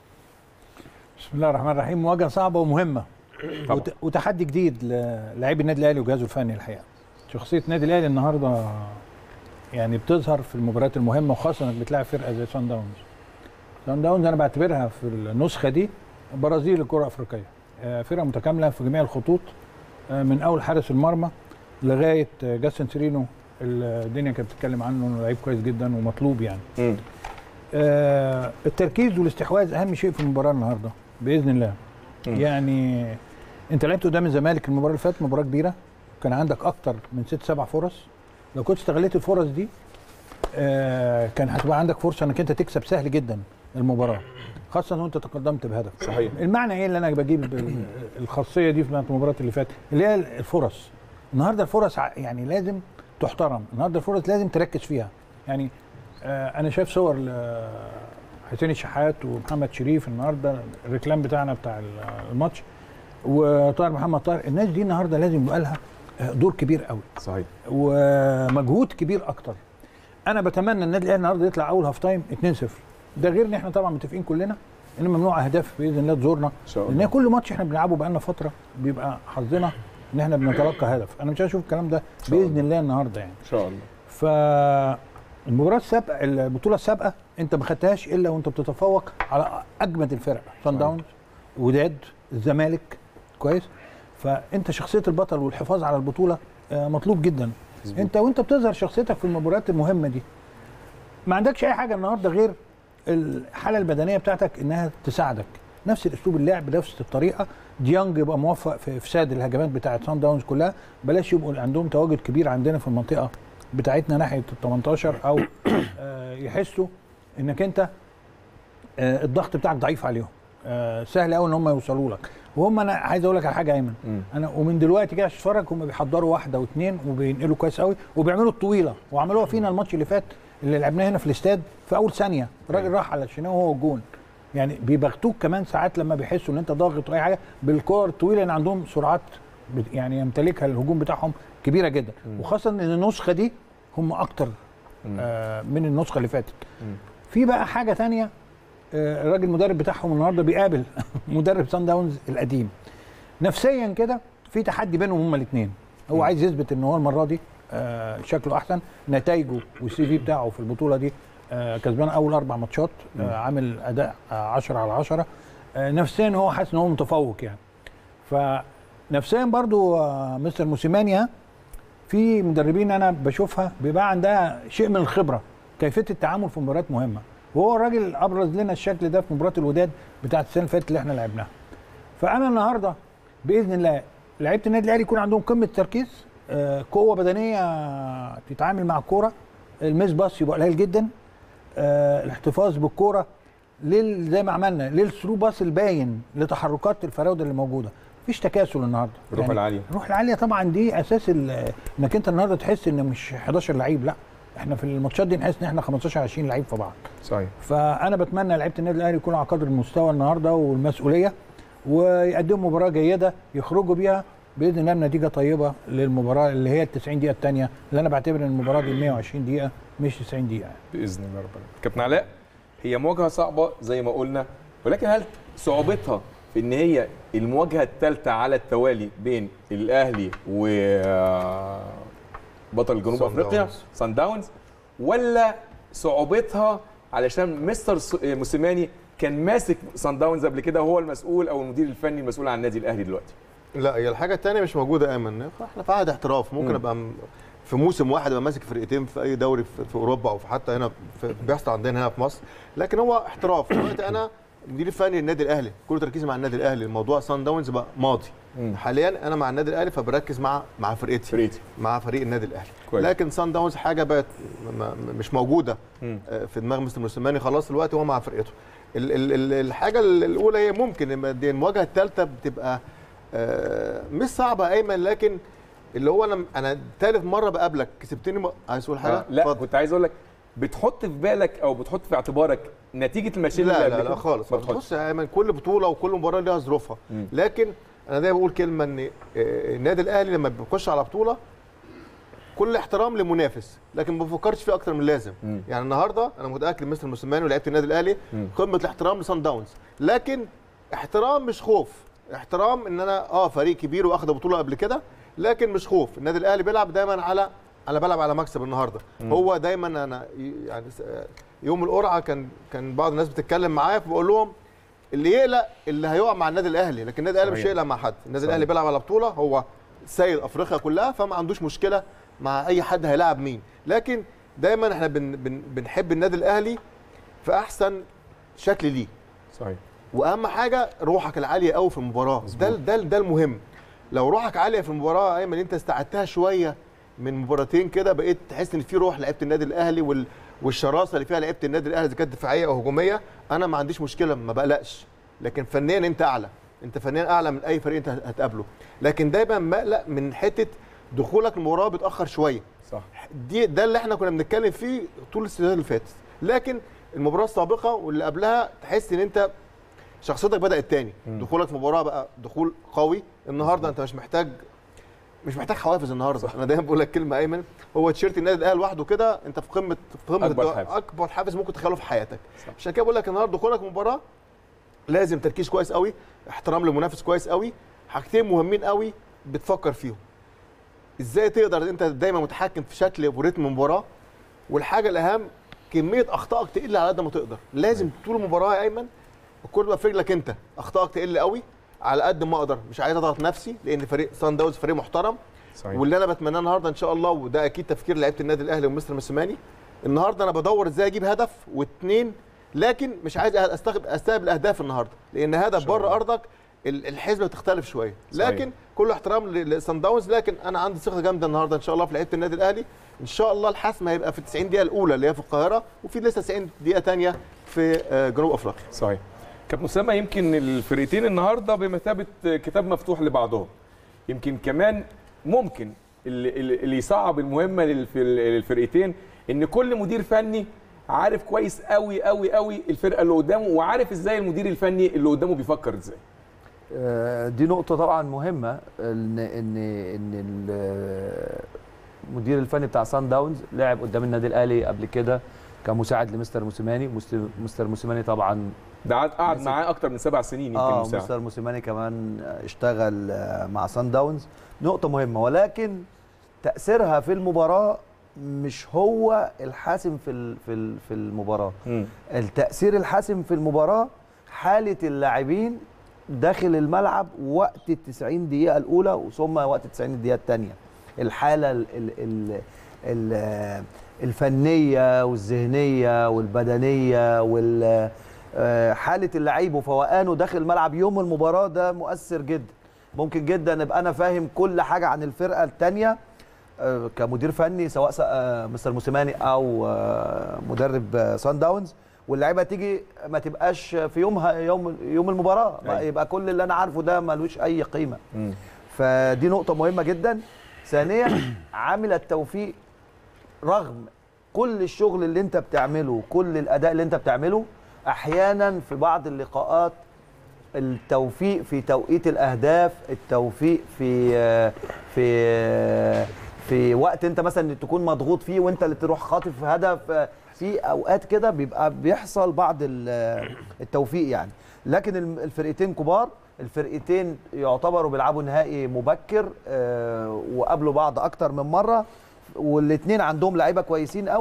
بسم الله الرحمن الرحيم مواجهه صعبه ومهمه طبعا. وت- وتحدي جديد للاعبي النادي الاهلي وجهازه الفني الحقيقه شخصيه النادي الاهلي النهارده يعني بتظهر في المباريات المهمه وخاصه انك بتلاعب فرقه زي سان داونز سان داونز انا بعتبرها في النسخه دي برازيل الكره الافريقيه آه، فرقه متكامله في جميع الخطوط آه، من اول حارس المرمى لغايه آه، جاستن سيرينو الدنيا كانت بتتكلم عنه انه لعيب كويس جدا ومطلوب يعني مم. آه، التركيز والاستحواذ اهم شيء في المباراه النهارده باذن الله مم. يعني انت لعبت قدام الزمالك المباراه اللي فاتت مباراه كبيره كان عندك اكتر من ست سبع فرص لو كنت استغليت الفرص دي آه، كان هتبقى عندك فرصه انك انت تكسب سهل جدا المباراه خاصه وانت تقدمت بهدف صحيح المعنى ايه اللي انا بجيب ال- الخاصيه دي في المباراه اللي فاتت اللي هي الفرص النهارده الفرص ع- يعني لازم تحترم النهارده الفرص لازم تركز فيها يعني آه انا شايف صور ل- حسين الشحات ومحمد شريف النهارده الريكلام بتاعنا بتاع ال- الماتش وطاهر محمد طاهر الناس دي النهارده لازم يبقى لها آه، دور كبير قوي صحيح ومجهود كبير اكتر انا بتمنى النادي الاهلي النهارده يطلع اول هاف تايم 2-0 ده غير ان احنا طبعا متفقين كلنا ان ممنوع اهداف باذن الله تزورنا ان شاء لان الله كل ماتش احنا بنلعبه بقالنا فتره بيبقى حظنا ان احنا بنتلقى هدف انا مش هشوف الكلام ده شاء باذن الله. الله النهارده يعني ان شاء الله ف المباراه السابقه البطوله السابقه انت ما خدتهاش الا وانت بتتفوق على اجمد الفرق سان صحيح. داونز وداد الزمالك كويس فانت شخصيه البطل والحفاظ على البطوله آه، مطلوب جدا مظبوط. انت وانت بتظهر شخصيتك في المباريات المهمه دي ما عندكش اي حاجه النهارده غير الحاله البدنيه بتاعتك انها تساعدك نفس الاسلوب اللعب نفس الطريقه ديانج يبقى موفق في افساد الهجمات بتاعه سان داونز كلها بلاش يبقوا عندهم تواجد كبير عندنا في المنطقه بتاعتنا ناحيه ال 18 او آه، يحسوا انك انت آه، الضغط بتاعك ضعيف عليهم آه، سهل قوي ان هم يوصلوا لك وهم انا عايز اقول لك على حاجه يا ايمن مم. انا ومن دلوقتي كده اتفرج هم بيحضروا واحده واثنين وبينقلوا كويس قوي وبيعملوا الطويله وعملوها فينا الماتش اللي فات اللي لعبناه هنا في الاستاد في اول ثانيه الراجل راح على الشناوي وهو الجون يعني بيبغتوك كمان ساعات لما بيحسوا ان انت ضاغط واي حاجه بالكور الطويله ان عندهم سرعات بت- يعني يمتلكها الهجوم بتاعهم كبيره جدا وخاصه ان النسخه دي هم اكتر مم. آه من النسخه اللي فاتت مم. في بقى حاجه تانية آه، الراجل المدرب بتاعهم النهارده بيقابل مدرب سان داونز القديم نفسيا كده في تحدي بينهم هما الاثنين هو عايز يثبت ان هو المره دي آه، شكله احسن نتائجه والسي في بتاعه في البطوله دي آه، كسبان اول اربع ماتشات آه، عامل اداء 10 على 10 نفسيا هو حاسس ان هو متفوق يعني فنفسيا برضو آه، مستر موسيماني ها، في مدربين انا بشوفها بيبقى عندها شيء من الخبره كيفيه التعامل في مباريات مهمه وهو الراجل ابرز لنا الشكل ده في مباراه الوداد بتاعت السنه اللي فاتت اللي احنا لعبناها فانا النهارده باذن الله لعيبه النادي الاهلي يكون عندهم قمه تركيز آه، قوه بدنيه تتعامل مع الكوره الميس باص يبقى قليل جدا آه، الاحتفاظ بالكوره لل زي ما عملنا للثرو باص الباين لتحركات الفراوده اللي موجوده مفيش تكاسل النهارده الروح العالية. الروح العاليه طبعا دي اساس ال- انك انت النهارده تحس ان مش 11 لعيب لا احنا في الماتشات دي نحس ان احنا 15 20 لعيب في بعض صحيح فانا بتمنى لعيبه النادي الاهلي يكونوا على قدر المستوى النهارده والمسؤوليه ويقدموا مباراه جيده يخرجوا بيها باذن الله بنتيجه طيبه للمباراه اللي هي ال 90 دقيقه الثانيه اللي انا بعتبر ان المباراه دي 120 دقيقه مش 90 دقيقه باذن الله رب العالمين كابتن علاء هي مواجهه صعبه زي ما قلنا ولكن هل صعوبتها في ان هي المواجهه الثالثه على التوالي بين الاهلي و بطل جنوب سان افريقيا داونز. سان داونز ولا صعوبتها علشان مستر س- موسيماني كان ماسك سان داونز قبل كده وهو المسؤول او المدير الفني المسؤول عن النادي الاهلي دلوقتي لا هي الحاجه الثانيه مش موجوده ايمن احنا في عهد احتراف ممكن مم. ابقى م- في موسم واحد ابقى ماسك فرقتين في اي دوري في, في اوروبا او في حتى هنا في بيحصل عندنا هنا في مصر لكن هو احتراف دلوقتي انا مدير فني للنادي الاهلي كل تركيزي مع النادي الاهلي الموضوع سان داونز بقى ماضي مم. حاليا انا مع النادي الاهلي فبركز مع مع فرقتي فريتي مع فريق النادي الاهلي كويس. لكن سان داونز حاجه بقت م- م- مش موجوده مم. آه، في دماغ مستر موسيماني خلاص دلوقتي هو مع فرقته ال ال ال الحاجه الاولى هي ممكن لما دي المواجهه الثالثه بتبقى آه، مش صعبه ايمن لكن اللي هو انا انا ثالث مره بقابلك كسبتني م... عايز تقول حاجه آه لا اتفضل. كنت عايز اقول لك بتحط في بالك او بتحط في اعتبارك نتيجه الماتشين اللي لا قبل لا لا كده؟ خالص ما بتحطش. بص يا ايمن كل بطوله وكل مباراه ليها ظروفها مم. لكن انا دايما بقول كلمه ان آه، النادي الاهلي لما بيخش على بطوله كل احترام للمنافس لكن ما بفكرش فيه اكتر من اللازم مم. يعني النهارده انا متاكد مستر موسيماني ولاعيبه النادي الاهلي مم. قمه الاحترام لصن داونز لكن احترام مش خوف احترام ان انا اه فريق كبير واخد بطوله قبل كده لكن مش خوف النادي الاهلي بيلعب دايما على انا بلعب على مكسب النهارده هو دايما انا ي- يعني س- يوم القرعه كان كان بعض الناس بتتكلم معايا فبقول لهم اللي يقلق اللي هيقع مع النادي الاهلي لكن النادي الاهلي مش صحيح. هيقلق مع حد النادي صحيح. الاهلي بيلعب على بطوله هو سيد افريقيا كلها فما عندوش مشكله مع اي حد هيلاعب مين لكن دايما احنا بن بن بنحب النادي الاهلي في احسن شكل ليه صحيح واهم حاجه روحك العاليه قوي في المباراه ده ده ده المهم لو روحك عاليه في المباراه ايمن انت استعدتها شويه من مباراتين كده بقيت تحس ان في روح لعيبه النادي الاهلي وال والشراسه اللي فيها لعيبه النادي الاهلي اذا كانت دفاعيه او هجوميه انا ما عنديش مشكله ما بقلقش لكن فنيا انت اعلى انت فنيا اعلى من اي فريق انت هتقابله لكن دايما مقلق من حته دخولك المباراه بيتاخر شويه صح دي ده اللي احنا كنا بنتكلم فيه طول السنين اللي فاتت لكن المباراه السابقه واللي قبلها تحس ان انت شخصيتك بدات تاني دخولك في مباراه بقى دخول قوي النهارده انت مش محتاج مش محتاج حوافز النهارده انا دايما بقول لك كلمه ايمن هو تيشيرت النادي الاهلي لوحده كده انت في قمه في قمه أكبر الدو- حافز. اكبر حافز ممكن تخيله في حياتك صح. عشان كده بقول لك النهارده دخولك مباراه لازم تركيز كويس قوي احترام للمنافس كويس قوي حاجتين مهمين قوي بتفكر فيهم ازاي تقدر انت دايما متحكم في شكل وريتم المباراه والحاجه الاهم كميه اخطائك تقل على قد ما تقدر لازم طول المباراه يا ايمن الكوره تبقى في رجلك انت اخطائك تقل قوي على قد ما اقدر مش عايز اضغط نفسي لان فريق سان داونز فريق محترم صحيح واللي انا بتمناه النهارده ان شاء الله وده اكيد تفكير لعيبه النادي الاهلي ومستر موسيماني النهارده انا بدور ازاي اجيب هدف واثنين لكن مش عايز استقبل استقبل اهداف النهارده لان هدف شاء الله. بره ارضك ال- الحسبه بتختلف شويه صحيح. لكن كل احترام ل- لسان داونز لكن انا عندي ثقه جامده النهارده ان شاء الله في لعيبه النادي الاهلي ان شاء الله الحسم هيبقى في 90 دقيقه الاولى اللي هي في القاهره وفي لسه 90 دقيقه ثانيه في آه، جنوب افريقيا صحيح كابتن اسامه يمكن الفرقتين النهارده بمثابه كتاب مفتوح لبعضهم يمكن كمان ممكن اللي, اللي اللي يصعب المهمه للف- للفرقتين ان كل مدير فني عارف كويس قوي قوي قوي الفرقه اللي قدامه وعارف ازاي المدير الفني اللي قدامه بيفكر ازاي آه، دي نقطة طبعا مهمة ان ان ان ال- المدير الفني بتاع سان داونز لعب قدام النادي الاهلي قبل كده كمساعد لمستر موسيماني مستر- مستر موسيماني طبعا ده قعد قعد ماشي. معاه اكتر من سبع سنين يمكن اه مساعد مستر موسيماني كمان اشتغل آه، مع سان داونز نقطة مهمة ولكن تأثيرها في المباراة مش هو الحاسم في ال- في ال- في المباراة مم. التأثير الحاسم في المباراة حالة اللاعبين داخل الملعب وقت ال 90 دقيقة الأولى ثم وقت ال 90 دقيقة الثانية الحالة ال ال ال ال الفنية والذهنية والبدنية وال آه، حالة اللعيب وفوقانه داخل الملعب يوم المباراة ده مؤثر جدا ممكن جدا ابقى انا فاهم كل حاجة عن الفرقة الثانية آه، كمدير فني سواء س- آه، مستر موسيماني او آه، مدرب آه، سان داونز واللعيبه تيجي ما تبقاش في يومها يوم يوم المباراه أيوة. يبقى كل اللي انا عارفه ده ملوش اي قيمه مم. فدي نقطه مهمه جدا ثانيا عامل التوفيق رغم كل الشغل اللي انت بتعمله كل الاداء اللي انت بتعمله احيانا في بعض اللقاءات التوفيق في توقيت الاهداف التوفيق في في في وقت انت مثلا تكون مضغوط فيه وانت اللي تروح خاطف هدف في اوقات كده بيبقى بيحصل بعض ال- التوفيق يعني لكن الم- الفرقتين كبار الفرقتين يعتبروا بيلعبوا نهائي مبكر آه، وقابلوا بعض اكتر من مره والاثنين عندهم لعيبه كويسين قوي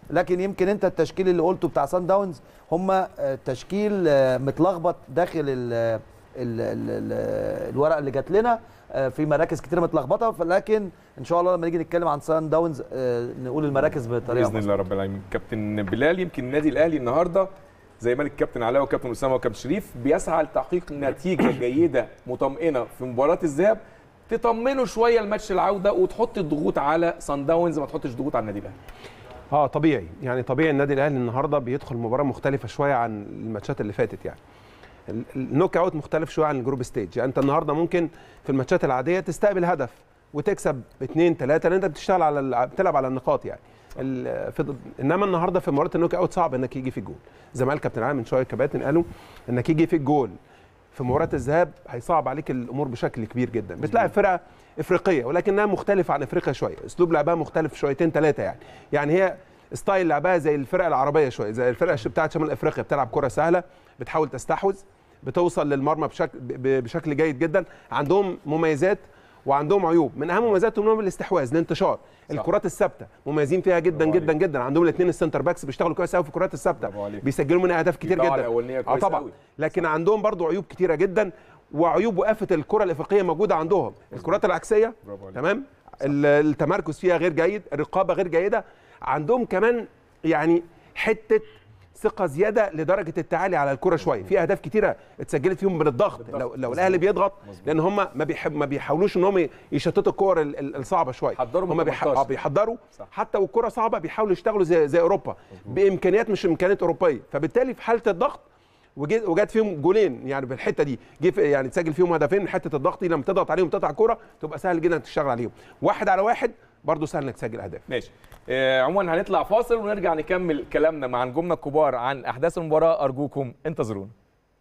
لكن يمكن انت التشكيل اللي قلته بتاع سان داونز هم آه، تشكيل آه، متلخبط داخل ال ال ال ال الورق اللي جات لنا آه، في مراكز كتير متلخبطه لكن ان شاء الله لما نيجي نتكلم عن سان داونز آه، نقول المراكز بطريقه باذن الله رب العالمين كابتن بلال يمكن النادي الاهلي النهارده زي ما الكابتن علاء وكابتن اسامه وكابتن شريف بيسعى لتحقيق نتيجه جيده مطمئنه في مباراه الذهاب تطمنوا شويه الماتش العوده وتحط الضغوط على سان داونز ما تحطش ضغوط على النادي الاهلي اه طبيعي يعني طبيعي النادي الاهلي النهارده بيدخل مباراه مختلفه شويه عن الماتشات اللي فاتت يعني ال- النوك اوت مختلف شويه عن الجروب ستيج يعني انت النهارده ممكن في الماتشات العاديه تستقبل هدف وتكسب اثنين ثلاثه لان انت بتشتغل على ال- بتلعب على النقاط يعني ال- في انما النهارده في مباراه النوك اوت صعب انك يجي في الجول زي ما قال كابتن عامر من شويه الكباتن قالوا انك يجي في الجول في مباراه الذهاب هيصعب عليك الامور بشكل كبير جدا بتلاعب فرقه افريقيه ولكنها مختلفه عن افريقيا شويه اسلوب لعبها مختلف شويتين ثلاثه يعني يعني هي ستايل لعبها زي الفرق العربيه شويه زي الفرقه بتاعت شمال افريقيا بتلعب كره سهله بتحاول تستحوذ بتوصل للمرمى بشكل ب- بشكل جيد جدا عندهم مميزات وعندهم عيوب من اهم مميزاتهم انهم الاستحواذ الانتشار الكرات الثابته مميزين فيها جدا برافو جدا جدا عندهم الاثنين السنتر باكس بيشتغلوا كويس قوي في الكرات الثابته برافو عليك. بيسجلوا منها اهداف كتير القطاع جدا الأولانية اه كويس طبعا قوي. لكن عندهم برضو عيوب كتيره جدا وعيوب وقفه الكره الافريقيه موجوده عندهم الكرات العكسيه برافو عليك. تمام ال- التمركز فيها غير جيد الرقابه غير جيده عندهم كمان يعني حته ثقه زياده لدرجه التعالي على الكره شويه في اهداف كتيره اتسجلت فيهم من الضغط لو لو الاهلي بيضغط لان هم ما بيحب ما بيحاولوش ان هم يشتتوا الكور ال- ال- الصعبه شويه حضروا من هم بيح... 18. آه بيحضروا صح. حتى والكره صعبه بيحاولوا يشتغلوا زي زي اوروبا بامكانيات مش امكانيات اوروبيه فبالتالي في حاله الضغط وجي- وجات فيهم جولين يعني بالحته دي جه في- يعني تسجل فيهم هدفين من حته الضغط دي لما تضغط عليهم تقطع كوره تبقى سهل جدا تشتغل عليهم واحد على واحد برضه سهل انك تسجل اهداف ماشي آه عموما هنطلع فاصل ونرجع نكمل كلامنا مع نجومنا الكبار عن احداث المباراه ارجوكم انتظرونا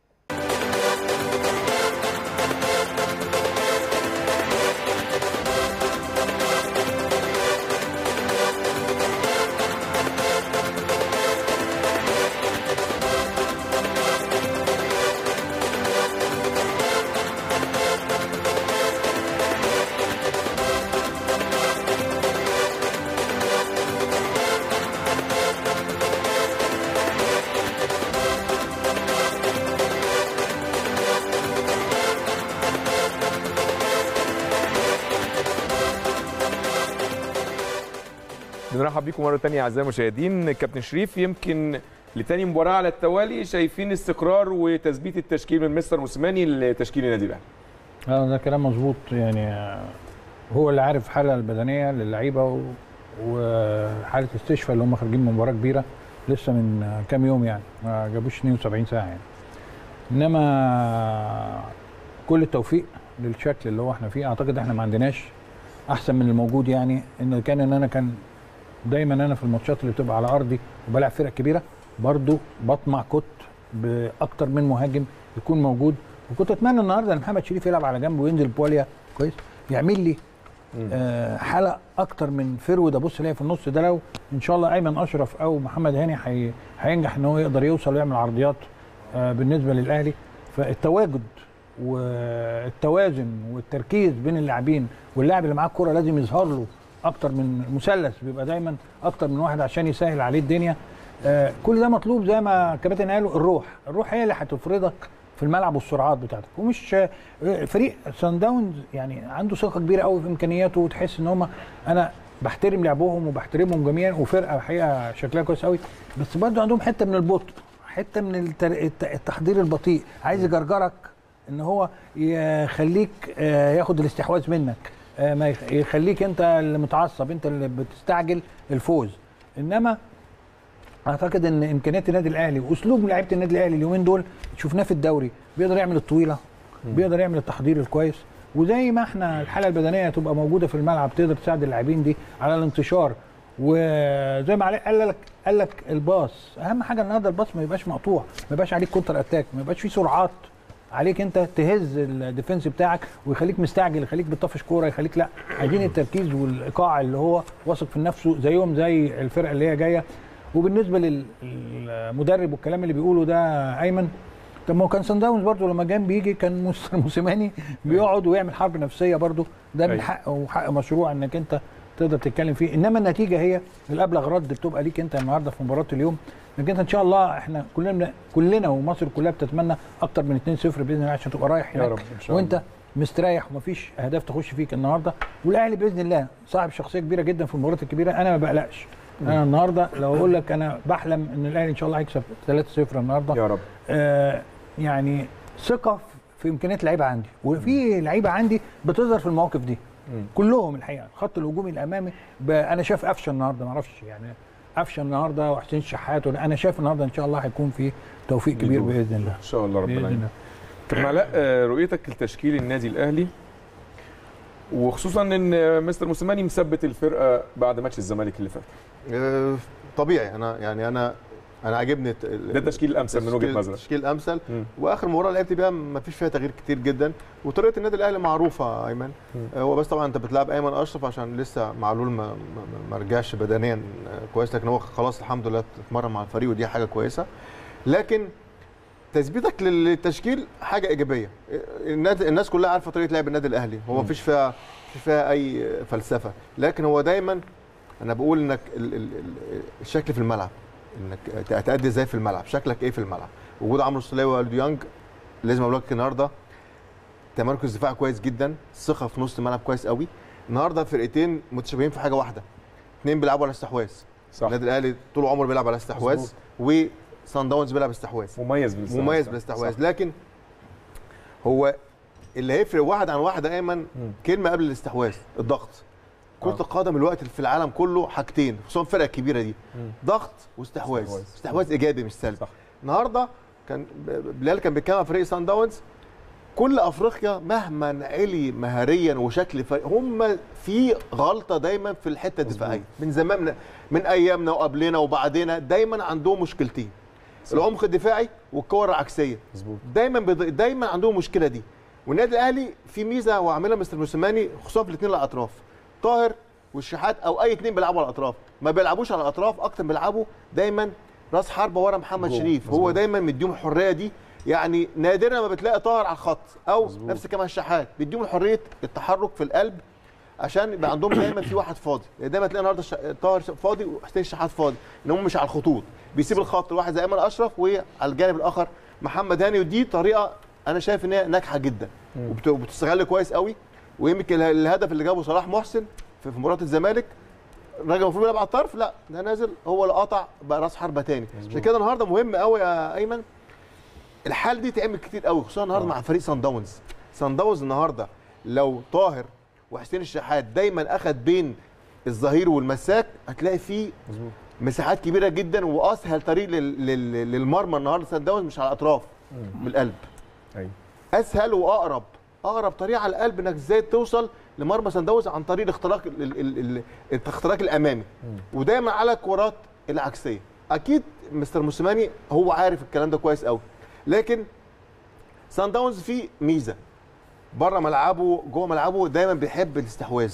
بنرحب بيكم مره ثانيه اعزائي المشاهدين كابتن شريف يمكن لتاني مباراه على التوالي شايفين استقرار وتثبيت التشكيل من مستر موسيماني لتشكيل النادي الاهلي اه ده كلام مظبوط يعني آه، هو اللي عارف الحاله البدنيه للعيبه و- وحاله استشفاء اللي هم خارجين من مباراه كبيره لسه من آه، كام يوم يعني ما جابوش 72 ساعه يعني انما كل التوفيق للشكل اللي هو احنا فيه اعتقد احنا ما عندناش احسن من الموجود يعني ان كان ان انا كان دايما انا في الماتشات اللي بتبقى على ارضي وبلعب فرق كبيره برضو بطمع كنت باكتر من مهاجم يكون موجود وكنت اتمنى النهارده ان محمد شريف يلعب على جنب وينزل بواليا كويس يعمل لي آه حاله اكتر من فرود ابص الاقي في النص ده لو ان شاء الله ايمن اشرف او محمد هاني هي- هينجح ان هو يقدر يوصل ويعمل عرضيات آه بالنسبه للاهلي فالتواجد والتوازن والتركيز بين اللاعبين واللاعب اللي معاه الكوره لازم يظهر له اكتر من مثلث بيبقى دايما اكتر من واحد عشان يسهل عليه الدنيا آه كل ده مطلوب زي ما الكباتن قالوا الروح الروح هي اللي هتفرضك في الملعب والسرعات بتاعتك ومش آه، فريق سان داونز يعني عنده ثقه كبيره قوي في امكانياته وتحس ان هم انا بحترم لعبهم وبحترمهم جميعا وفرقه الحقيقه شكلها كويس قوي بس برضه عندهم حته من البطء حته من التر... الت- التحضير البطيء عايز يجرجرك ان هو يخليك آه، ياخد الاستحواذ منك آه، ما يخ- يخليك انت اللي متعصب انت اللي بتستعجل الفوز انما اعتقد ان امكانيات النادي الاهلي واسلوب لعيبه النادي الاهلي اليومين دول شفناه في الدوري بيقدر يعمل الطويله بيقدر يعمل التحضير الكويس وزي ما احنا الحاله البدنيه تبقى موجوده في الملعب تقدر تساعد اللاعبين دي على الانتشار وزي ما علي قال لك قال لك الباص اهم حاجه النهارده الباص ما يبقاش مقطوع ما يبقاش عليك كونتر اتاك ما يبقاش فيه سرعات عليك انت تهز الديفنس بتاعك ويخليك مستعجل يخليك بتطفش كوره يخليك لا عايزين التركيز والايقاع اللي هو واثق في نفسه زيهم زي الفرقه اللي هي جايه وبالنسبه للمدرب والكلام اللي بيقوله ده ايمن طب ما هو كان سان داونز برضه لما كان بيجي كان مستر موسيماني بيقعد ويعمل حرب نفسيه برضه ده من أيوة. حقه وحق مشروع انك انت تقدر تتكلم فيه انما النتيجه هي الابلغ رد بتبقى ليك انت النهارده في مباراه اليوم انك انت ان شاء الله احنا كلنا كلنا ومصر كلها بتتمنى اكتر من 2-0 باذن الله عشان تبقى رايح يا هناك رب إن شاء وانت مستريح ومفيش اهداف تخش فيك النهارده والاهلي باذن الله صاحب شخصيه كبيره جدا في المباريات الكبيره انا ما بقلقش انا النهارده لو اقول لك انا بحلم ان الاهلي ان شاء الله هيكسب 3-0 النهارده يا رب آه يعني ثقه في امكانيات لعيبه عندي وفي لعيبه عندي بتظهر في المواقف دي كلهم الحقيقه الخط الهجومي الامامي ب- انا شايف قفشه النهارده ما اعرفش يعني قفشه النهارده وحسين شحات ولا- انا شايف النهارده ان شاء الله هيكون في توفيق كبير يدوس. باذن الله ان شاء الله ربنا باذن يعين الله طب علاء آه، رؤيتك لتشكيل النادي الاهلي وخصوصا ان آه، مستر موسيماني مثبت الفرقه بعد ماتش الزمالك اللي فات آه، طبيعي انا يعني انا انا عاجبني الت- ال- ده التشكيل الامثل من وجهه التشكيل- نظرك التشكيل الامثل مم. واخر مباراه لعبت بيها ما فيش فيها تغيير كتير جدا وطريقه النادي الاهلي معروفه ايمن آه، هو بس طبعا انت بتلعب ايمن اشرف عشان لسه معلول ما, ما, ما رجعش بدنيا آه، كويس لكن هو خلاص الحمد لله اتمرن مع الفريق ودي حاجه كويسه لكن تثبيتك للتشكيل حاجه ايجابيه الناس الناس كلها عارفه طريقه لعب النادي الاهلي هو مفيش فيها مفيش فيها اي فلسفه لكن هو دايما انا بقول انك ال- ال- ال- الشكل في الملعب انك تأدي ازاي في الملعب شكلك ايه في الملعب وجود عمرو السوليه والديانج لازم اقول لك النهارده تمركز دفاع كويس جدا ثقه في نص الملعب كويس قوي النهارده فرقتين متشابهين في حاجه واحده اثنين بيلعبوا على استحواذ صح النادي الاهلي طول عمره بيلعب على استحواذ وصن داونز بيلعب استحواذ مميز بالاستحواذ مميز صح. بالاستحواذ صح. لكن هو اللي هيفرق واحد عن واحد ايمن كلمه قبل الاستحواذ الضغط كرة آه. القدم الوقت في العالم كله حاجتين خصوصا الفرقه الكبيره دي ضغط واستحواذ استحواذ. استحواذ ايجابي مش سلبي صح. النهارده كان ب- بلال كان بيتكلم عن فريق سان داونز كل افريقيا مهما علي مهاريا وشكل فريق هم في غلطه دايما في الحته الدفاعيه من زمان من, من ايامنا وقبلنا وبعدنا دايما عندهم مشكلتين العمق الدفاعي والكور العكسيه مظبوط دايما بيض... دايما عندهم المشكله دي والنادي الاهلي في ميزه وعاملها مستر موسيماني خصوصا في الاثنين الاطراف طاهر والشحات او اي اثنين بيلعبوا على الاطراف ما بيلعبوش على الاطراف اكتر بيلعبوا دايما راس حربه ورا محمد جوه. شريف هو مظبوط. دايما مديهم الحريه دي يعني نادرا ما بتلاقي طاهر على الخط او مظبوط. نفس كمان الشحات بيديهم حريه التحرك في القلب عشان يبقى عندهم دايما في واحد فاضي يعني دايما تلاقي النهارده الش- طاهر فاضي وحسين الشحات فاضي ان هم مش على الخطوط بيسيب الخط لواحد زي ايمن اشرف وعلى الجانب الاخر محمد هاني ودي طريقه انا شايف ان هي ناجحه جدا وبت- وبتستغل كويس قوي ويمكن ال- الهدف اللي جابه صلاح محسن في في مباراه الزمالك الراجل المفروض يلعب على الطرف لا ده نازل هو اللي قطع بقى راس حربه تاني عشان كده النهارده مهم قوي يا ايمن الحال دي تعمل كتير قوي خصوصا النهارده مع فريق سان داونز سان داونز النهارده لو طاهر وحسين الشحات دايما اخذ بين الظهير والمساك هتلاقي فيه مظبوط مساحات كبيره جدا واسهل طريق لل- لل- للمرمى النهارده سان داونز مش على الاطراف من القلب ايوه اسهل واقرب اقرب طريقه على القلب انك ازاي توصل لمرمى سان داونز عن طريق الاختراق ال- ال- ال- ال- الاختراق الامامي ودايما على الكرات العكسيه اكيد مستر موسيماني هو عارف الكلام ده كويس قوي لكن سان داونز فيه ميزه بره ملعبه جوه ملعبه دايما بيحب الاستحواذ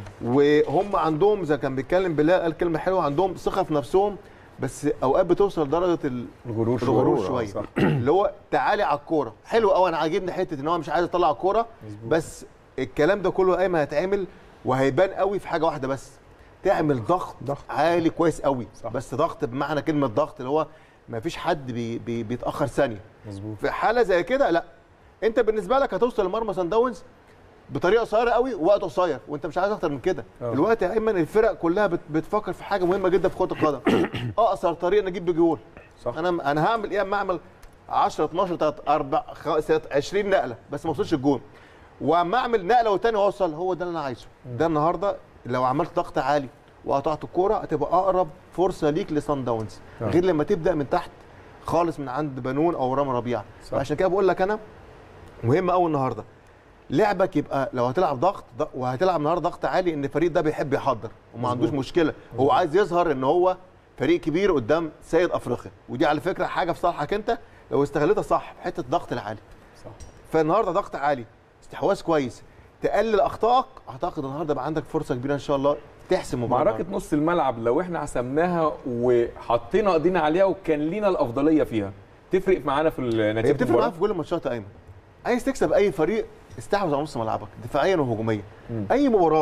وهم عندهم زي كان بيتكلم بلال قال كلمه حلوه عندهم ثقه في نفسهم بس اوقات بتوصل لدرجه ال- الغرور الغرور آه، شويه صح. اللي هو تعالي على الكوره حلو قوي انا عاجبني حته ان هو مش عايز يطلع الكوره بس الكلام ده كله ايمن هيتعمل وهيبان قوي في حاجه واحده بس تعمل ضغط, ضغط. عالي كويس قوي صح. بس ضغط بمعنى كلمه ضغط اللي هو ما فيش حد بي بي بيتاخر ثانيه مظبوط في حاله زي كده لا انت بالنسبه لك هتوصل لمرمى سان داونز بطريقه قصيره قوي ووقت قصير وانت مش عايز اكتر من كده آه. الوقت يا ايمن الفرق كلها بت بتفكر في حاجه مهمه جدا في كره القدم اقصر طريق نجيب بجول صح. انا انا هعمل ايه اما اعمل 10 12 3 4 20 نقله بس ما اوصلش الجول واما اعمل نقله والتاني واوصل هو ده اللي انا عايزه ده النهارده لو عملت ضغط عالي وقطعت الكوره هتبقى اقرب فرصه ليك لصن داونز آه. غير لما تبدا من تحت خالص من عند بنون او رامي ربيعه صح. عشان كده بقول لك انا مهم قوي النهارده لعبك يبقى لو هتلعب ضغط ض- وهتلعب النهارده ضغط عالي ان الفريق ده بيحب يحضر وما عندوش مشكله هو عايز يظهر ان هو فريق كبير قدام سيد افريقيا ودي على فكره حاجه في صالحك انت لو استغلتها صح في حته الضغط العالي صح فالنهارده ضغط عالي استحواذ كويس تقلل اخطائك اعتقد النهارده بقى عندك فرصه كبيره ان شاء الله تحسم مباراه معركه نص الملعب لو احنا حسمناها وحطينا ايدينا عليها وكان لينا الافضليه فيها تفرق معانا في النتيجه هي بتفرق المباراة؟ معاك في كل الماتشات يا ايمن عايز تكسب اي فريق استحوذ على نص ملعبك دفاعيا وهجوميا اي مباراه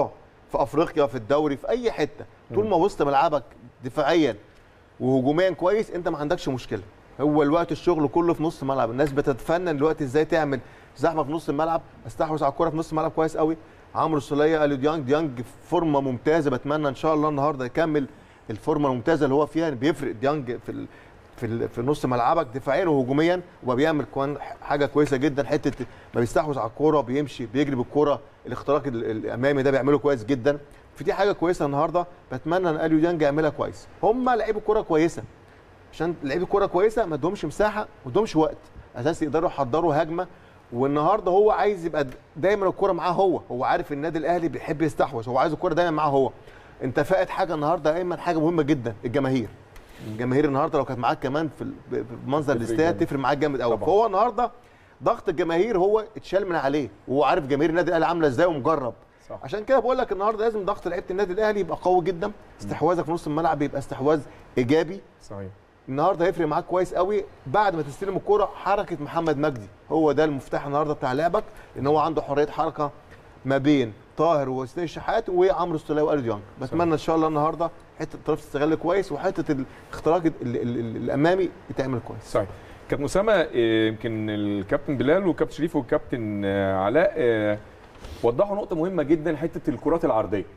في افريقيا في الدوري في اي حته طول ما وسط ملعبك دفاعيا وهجوميا كويس انت ما عندكش مشكله هو الوقت الشغل كله في نص الملعب الناس بتتفنن دلوقتي ازاي تعمل زحمه في نص الملعب استحوذ على الكره في نص الملعب كويس قوي عمرو السوليه اليو ديانج ديانج في فورمه ممتازه بتمنى ان شاء الله النهارده يكمل الفورمه الممتازه اللي هو فيها بيفرق ديانج في ال... في ال... في نص ملعبك دفاعيا وهجوميا وبيعمل كمان حاجه كويسه جدا حته ما بيستحوذ على الكوره بيمشي بيجري بالكوره الاختراق ال- الامامي ده بيعمله كويس جدا فدي حاجه كويسه النهارده بتمنى ان اليو ديانج يعملها كويس هم لعيبه كوره كويسه عشان لعيبه كوره كويسه ما ادهمش مساحه ما ادهمش وقت اساس يقدروا يحضروا هجمه والنهارده هو عايز يبقى دايما الكوره معاه هو هو عارف النادي الاهلي بيحب يستحوذ هو عايز الكوره دايما معاه هو انت فائت حاجه النهارده ايمن حاجه مهمه جدا الجماهير الجماهير النهارده لو كانت معاك كمان في ال- بمنظر تفرق الاستاد جامد. تفرق معاك جامد قوي طبعا. فهو النهارده ضغط الجماهير هو اتشال من عليه وهو عارف جماهير النادي الاهلي عامله ازاي ومجرب صح. عشان كده بقول لك النهارده لازم ضغط لعيبه النادي الاهلي يبقى قوي جدا استحواذك في نص الملعب يبقى استحواذ ايجابي صحيح النهارده هيفرق معاك كويس قوي بعد ما تستلم الكوره حركه محمد مجدي هو ده المفتاح النهارده بتاع لعبك ان هو عنده حريه حركه ما بين طاهر وحسين الشحات وعمرو السوليه واليو ديانج بتمنى ان شاء الله النهارده حته الطرف تستغل كويس وحته الاختراق ال- ال- ال- الامامي يتعمل كويس صحيح كابتن اسامه آه، يمكن الكابتن بلال والكابتن شريف والكابتن آه، علاء آه، وضحوا نقطه مهمه جدا حته الكرات العرضيه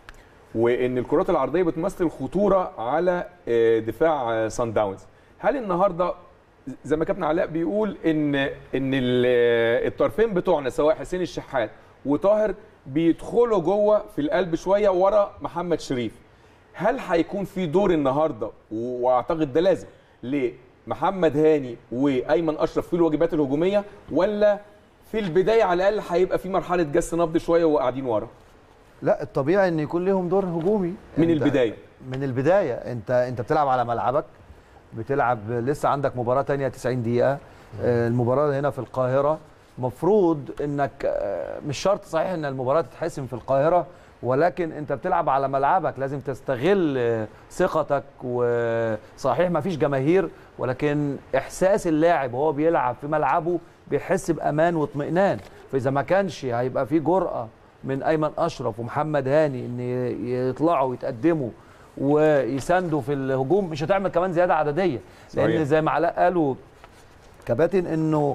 وان الكرات العرضيه بتمثل خطوره على آه، دفاع آه، سان داونز هل النهارده زي ما كابتن علاء بيقول ان ان ال- الطرفين بتوعنا سواء حسين الشحات وطاهر بيدخلوا جوه في القلب شويه ورا محمد شريف هل هيكون في دور النهارده و- واعتقد ده لازم لمحمد هاني وايمن اشرف في الواجبات الهجوميه ولا في البدايه على الاقل هيبقى في مرحله جس نبض شويه وقاعدين ورا لا الطبيعي ان يكون ليهم دور هجومي من أنت- البدايه من البدايه انت انت بتلعب على ملعبك بتلعب لسه عندك مباراه تانية 90 دقيقه آه، المباراه هنا في القاهره مفروض انك آه، مش شرط صحيح ان المباراه تتحسم في القاهره ولكن انت بتلعب على ملعبك لازم تستغل آه، ثقتك وصحيح ما فيش جماهير ولكن احساس اللاعب وهو بيلعب في ملعبه بيحس بامان واطمئنان فاذا ما كانش هيبقى في جرأه من ايمن اشرف ومحمد هاني ان يطلعوا ويتقدموا ويساندوا في الهجوم مش هتعمل كمان زياده عدديه لان صحيح. زي ما علاء قالوا كباتن انه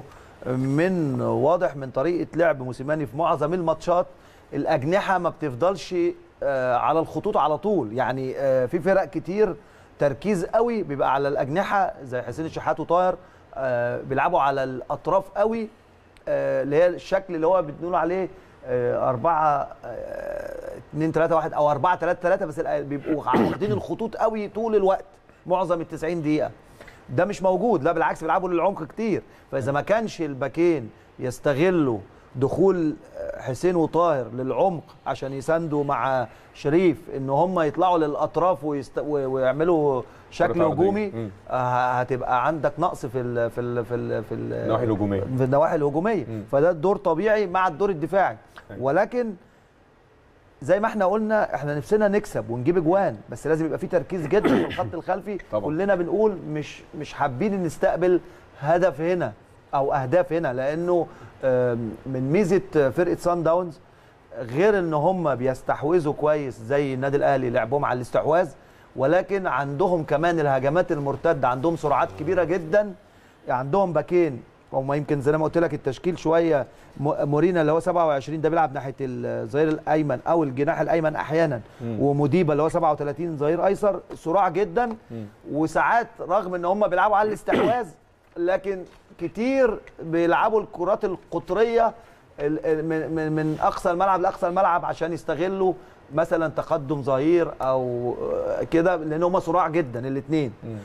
من واضح من طريقه لعب موسيماني في معظم الماتشات الاجنحه ما بتفضلش آه، على الخطوط على طول يعني آه، في فرق كتير تركيز قوي بيبقى على الاجنحه زي حسين الشحات وطاهر آه، بيلعبوا على الاطراف قوي آه، اللي هي الشكل اللي هو بنقول عليه آه، أربعة آه، اتنين تلاتة واحد أو أربعة تلاتة تلاتة بس الأ- بيبقوا واخدين الخطوط قوي طول الوقت معظم ال 90 دقيقة ده مش موجود لا بالعكس بيلعبوا للعمق كتير فإذا ما كانش الباكين يستغلوا دخول آه، حسين وطاهر للعمق عشان يساندوا مع شريف ان هم يطلعوا للاطراف ويست... و- ويعملوا شكل كرة عرضية. هجومي مم. آه، هتبقى عندك نقص في ال... في ال... في ال... في ال... النواحي الهجوميه في النواحي الهجوميه مم. فده الدور طبيعي مع الدور الدفاعي أيوة. ولكن زي ما احنا قلنا احنا نفسنا نكسب ونجيب اجوان بس لازم يبقى في تركيز جدا في الخط الخلفي طبعا. كلنا بنقول مش مش حابين نستقبل هدف هنا او اهداف هنا لانه آم، من ميزه فرقه سان داونز غير ان هم بيستحوذوا كويس زي النادي الاهلي لعبهم على الاستحواذ ولكن عندهم كمان الهجمات المرتده عندهم سرعات كبيره جدا عندهم باكين هم يمكن زي ما قلت لك التشكيل شويه م- مورينا اللي هو 27 ده بيلعب ناحيه الظهير الايمن او الجناح الايمن احيانا مم. ومديبه اللي هو 37 ظهير ايسر سرعه جدا مم. وساعات رغم ان هم بيلعبوا على الاستحواذ لكن كتير بيلعبوا الكرات القطريه ال- ال- من- من من اقصى الملعب لاقصى الملعب عشان يستغلوا مثلا تقدم ظهير او آه، كده لان هم صراع جدا الاثنين مم.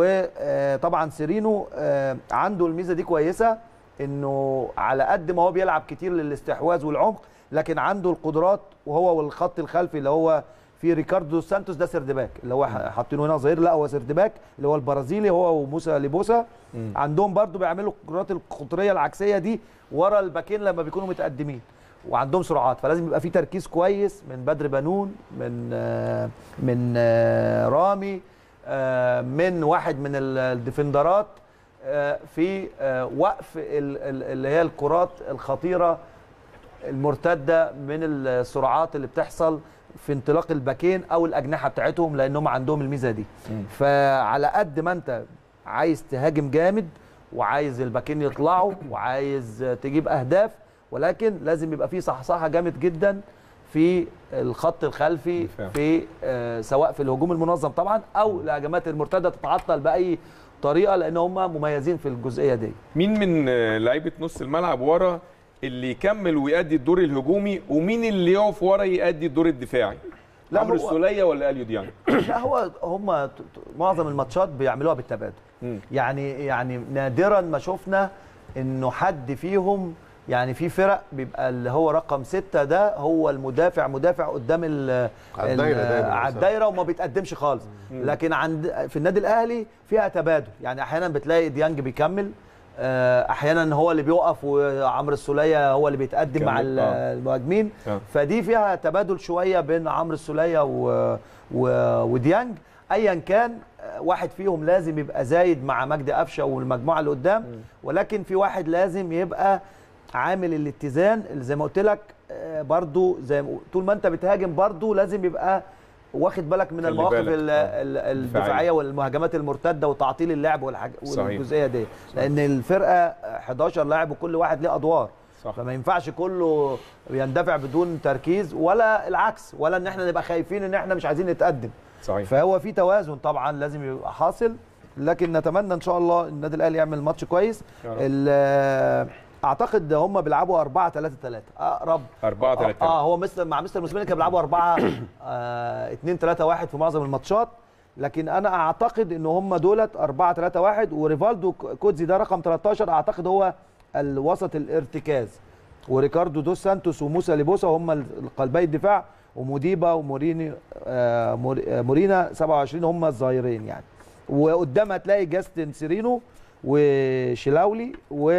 وطبعا سيرينو آه، عنده الميزه دي كويسه انه على قد ما هو بيلعب كتير للاستحواذ والعمق لكن عنده القدرات وهو والخط الخلفي اللي هو في ريكاردو سانتوس ده سردباك اللي هو حاطينه هنا ظهير لا هو سردباك اللي هو البرازيلي هو وموسى ليبوسا مم. عندهم برضو بيعملوا الكرات القطريه العكسيه دي ورا الباكين لما بيكونوا متقدمين وعندهم سرعات فلازم يبقى في تركيز كويس من بدر بنون من آه، من آه، رامي آه، من واحد من ال- الديفندرات آه، في آه، وقف ال- ال- اللي هي الكرات الخطيره المرتده من السرعات اللي بتحصل في انطلاق الباكين او الاجنحه بتاعتهم لانهم عندهم الميزه دي فعلى قد ما انت عايز تهاجم جامد وعايز الباكين يطلعوا وعايز تجيب اهداف ولكن لازم يبقى في صحصحه جامد جدا في الخط الخلفي بالفعل. في آه، سواء في الهجوم المنظم طبعا او الهجمات المرتده تتعطل باي طريقه لان هم مميزين في الجزئيه دي مين من آه، لعيبه نص الملعب ورا اللي يكمل ويؤدي الدور الهجومي ومين اللي يقف ورا يؤدي الدور الدفاعي لا، عمرو هو- السوليه ولا اليو ديانج لا هو هم ت- ت- معظم الماتشات بيعملوها بالتبادل مم. يعني يعني نادرا ما شفنا انه حد فيهم يعني في فرق بيبقى اللي هو رقم ستة ده هو المدافع مدافع قدام ال على الدايرة ال- دايما على مثلاً. الدايره وما بيتقدمش خالص لكن عند في النادي الاهلي فيها تبادل يعني احيانا بتلاقي ديانج بيكمل آه، احيانا هو اللي بيوقف وعمرو السوليه هو اللي بيتقدم مع كمل، ال- آه. المهاجمين آه. فدي فيها تبادل شويه بين عمرو السوليه و... و... وديانج ايا كان آه، واحد فيهم لازم يبقى زايد مع مجدي قفشه والمجموعه اللي قدام ولكن في واحد لازم يبقى عامل الاتزان اللي زي ما قلت لك آه، برضو زي ما طول ما انت بتهاجم برضو لازم يبقى واخد بالك من خلي المواقف بالك. ال- آه. ال- الدفاعية. الدفاعيه والمهاجمات المرتده وتعطيل اللعب والحاج... صحيح. والجزئيه دي لان الفرقه 11 لاعب وكل واحد ليه ادوار صح. فما ينفعش كله يندفع بدون تركيز ولا العكس ولا ان احنا نبقى خايفين ان احنا مش عايزين نتقدم صحيح فهو في توازن طبعا لازم يبقى حاصل لكن نتمنى ان شاء الله النادي الاهلي يعمل ماتش كويس يا رب. ال- اعتقد هم بيلعبوا 4 3 3 اقرب 4 3 اه هو مستر مع مستر موسيماني كانوا بيلعبوا 4 2 3 1 في معظم الماتشات لكن انا اعتقد ان هم دولت 4 3 1 وريفالدو كوتزي ده رقم 13 اعتقد هو الوسط الارتكاز وريكاردو دوس سانتوس وموسى ليبوسا هم القلبي الدفاع وموديبا وموريني آه مور- آه، مورينا 27 هم الظاهرين يعني وقدام هتلاقي جاستن سيرينو وشلاولي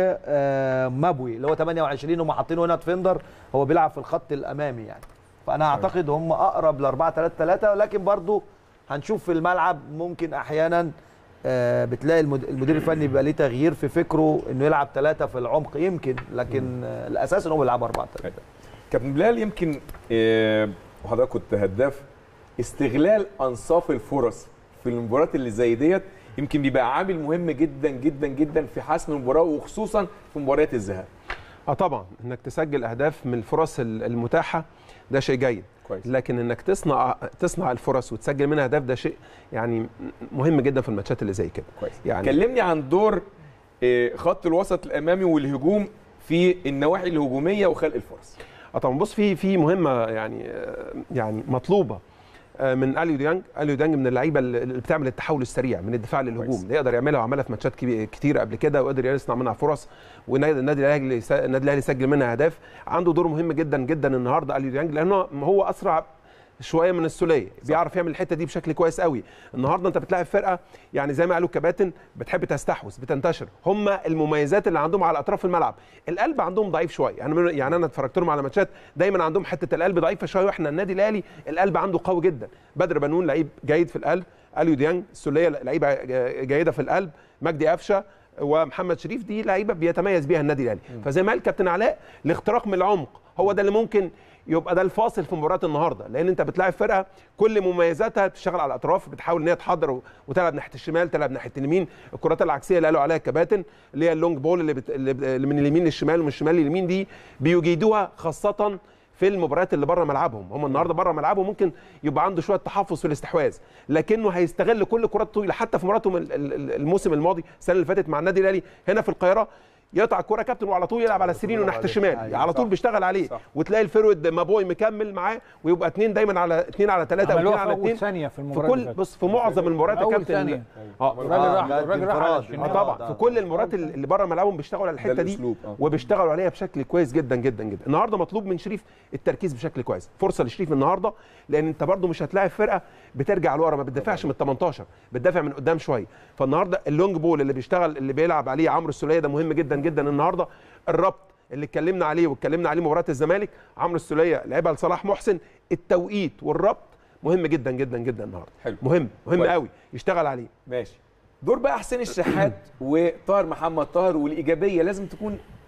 ومابوي اللي هو 28 هم حاطينه هنا ديفندر هو بيلعب في الخط الامامي يعني فانا اعتقد هم اقرب ل 4 3 3 ولكن برضو هنشوف في الملعب ممكن احيانا آه، بتلاقي المد- المدير الفني بيبقى ليه تغيير في فكره انه يلعب ثلاثه في العمق يمكن لكن آه، الاساس ان هو بيلعب 4 3 كابتن بلال يمكن آه، وحضرتك كنت هداف استغلال انصاف الفرص في المباريات اللي زي ديت يمكن بيبقى عامل مهم جدا جدا جدا في حسم المباراه وخصوصا في مباريات الذهاب اه طبعا انك تسجل اهداف من الفرص ال- المتاحه ده شيء جيد كويس. لكن انك تصنع تصنع الفرص وتسجل منها اهداف ده شيء يعني مهم جدا في الماتشات اللي زي كده كويس يعني كلمني عن دور آه، خط الوسط الامامي والهجوم في النواحي الهجوميه وخلق الفرص اه طبعا بص في في مهمه يعني آه، يعني مطلوبه آه، من اليو ديانج اليو ديانج من اللعيبه اللي اللي بتعمل التحول السريع من الدفاع كويس. للهجوم ده يقدر يعملها وعملها في ماتشات كبي- كتير قبل كده وقدر يصنع منها فرص والنادي النادي الاهلي يس- النادي الاهلي سجل منها اهداف عنده دور مهم جدا جدا النهارده اليو ديانج لانه هو اسرع شويه من السوليه بيعرف يعمل الحته دي بشكل كويس قوي النهارده انت بتلاعب فرقه يعني زي ما قالوا الكباتن بتحب تستحوذ بتنتشر هم المميزات اللي عندهم على اطراف الملعب القلب عندهم ضعيف شويه يعني من- يعني انا اتفرجت لهم على ماتشات دايما عندهم حته القلب ضعيفه شويه واحنا النادي الاهلي القلب عنده قوي جدا بدر بنون لعيب جيد في القلب اليو ديانج السوليه لعيبه جيده في القلب مجدي قفشه ومحمد شريف دي لعيبه بيتميز بيها النادي الاهلي فزي ما قال كابتن علاء الاختراق من العمق هو ده اللي ممكن يبقى ده الفاصل في مباراه النهارده لان انت بتلاعب فرقه كل مميزاتها بتشتغل على الاطراف بتحاول ان هي تحضر و- وتلعب ناحيه الشمال تلعب ناحيه اليمين الكرات العكسيه اللي قالوا عليها الكباتن اللي هي اللونج بول اللي, بت... اللي بت- اللي من اليمين للشمال ومن الشمال لليمين دي بيجيدوها خاصه في المباريات اللي بره ملعبهم هم النهارده بره ملعبهم ممكن يبقى عنده شويه تحفظ في الاستحواذ لكنه هيستغل كل الكرات الطويله حتى في مباراتهم ال- ال- ال- الموسم الماضي السنه اللي فاتت مع النادي الاهلي هنا في القاهره يقطع الكره كابتن وعلى طول يلعب على السيرين وناحيه الشمال أيوة، على طول صح. بيشتغل عليه صح. وتلاقي الفيرود مابوي مكمل معاه ويبقى اثنين دايما على اثنين على ثلاثه او اثنين عملوها في على اول اثنين ثانيه في في المباراه اللي كل فاتت. بص في معظم المباريات يا اول كابتن ثانيه اه الراجل آه، راح لا، الراجل راح على انفراد. الشمال. اه ده- طبعا ده- في كل المباريات اللي اللي بره ملعبهم بيشتغلوا على الحته دي الأسلوب، آه. وبيشتغلوا عليها بشكل كويس جدا جدا جدا النهارده مطلوب من شريف التركيز بشكل كويس فرصه لشريف النهارده لان انت برده مش هتلاعب فرقه بترجع لورا ما بتدافعش من ال 18 بتدافع من قدام شويه فالنهارده اللونج بول اللي بيشتغل اللي بيلعب عليه عمرو السوليه ده مهم جدا جدا النهارده الربط اللي اتكلمنا عليه واتكلمنا عليه مباراه الزمالك عمرو السوليه لعبها لصلاح محسن التوقيت والربط مهم جدا جدا جدا النهارده حلو. مهم مهم كويس. قوي يشتغل عليه ماشي دور بقى حسين الشحات وطاهر محمد طاهر والايجابيه لازم تكون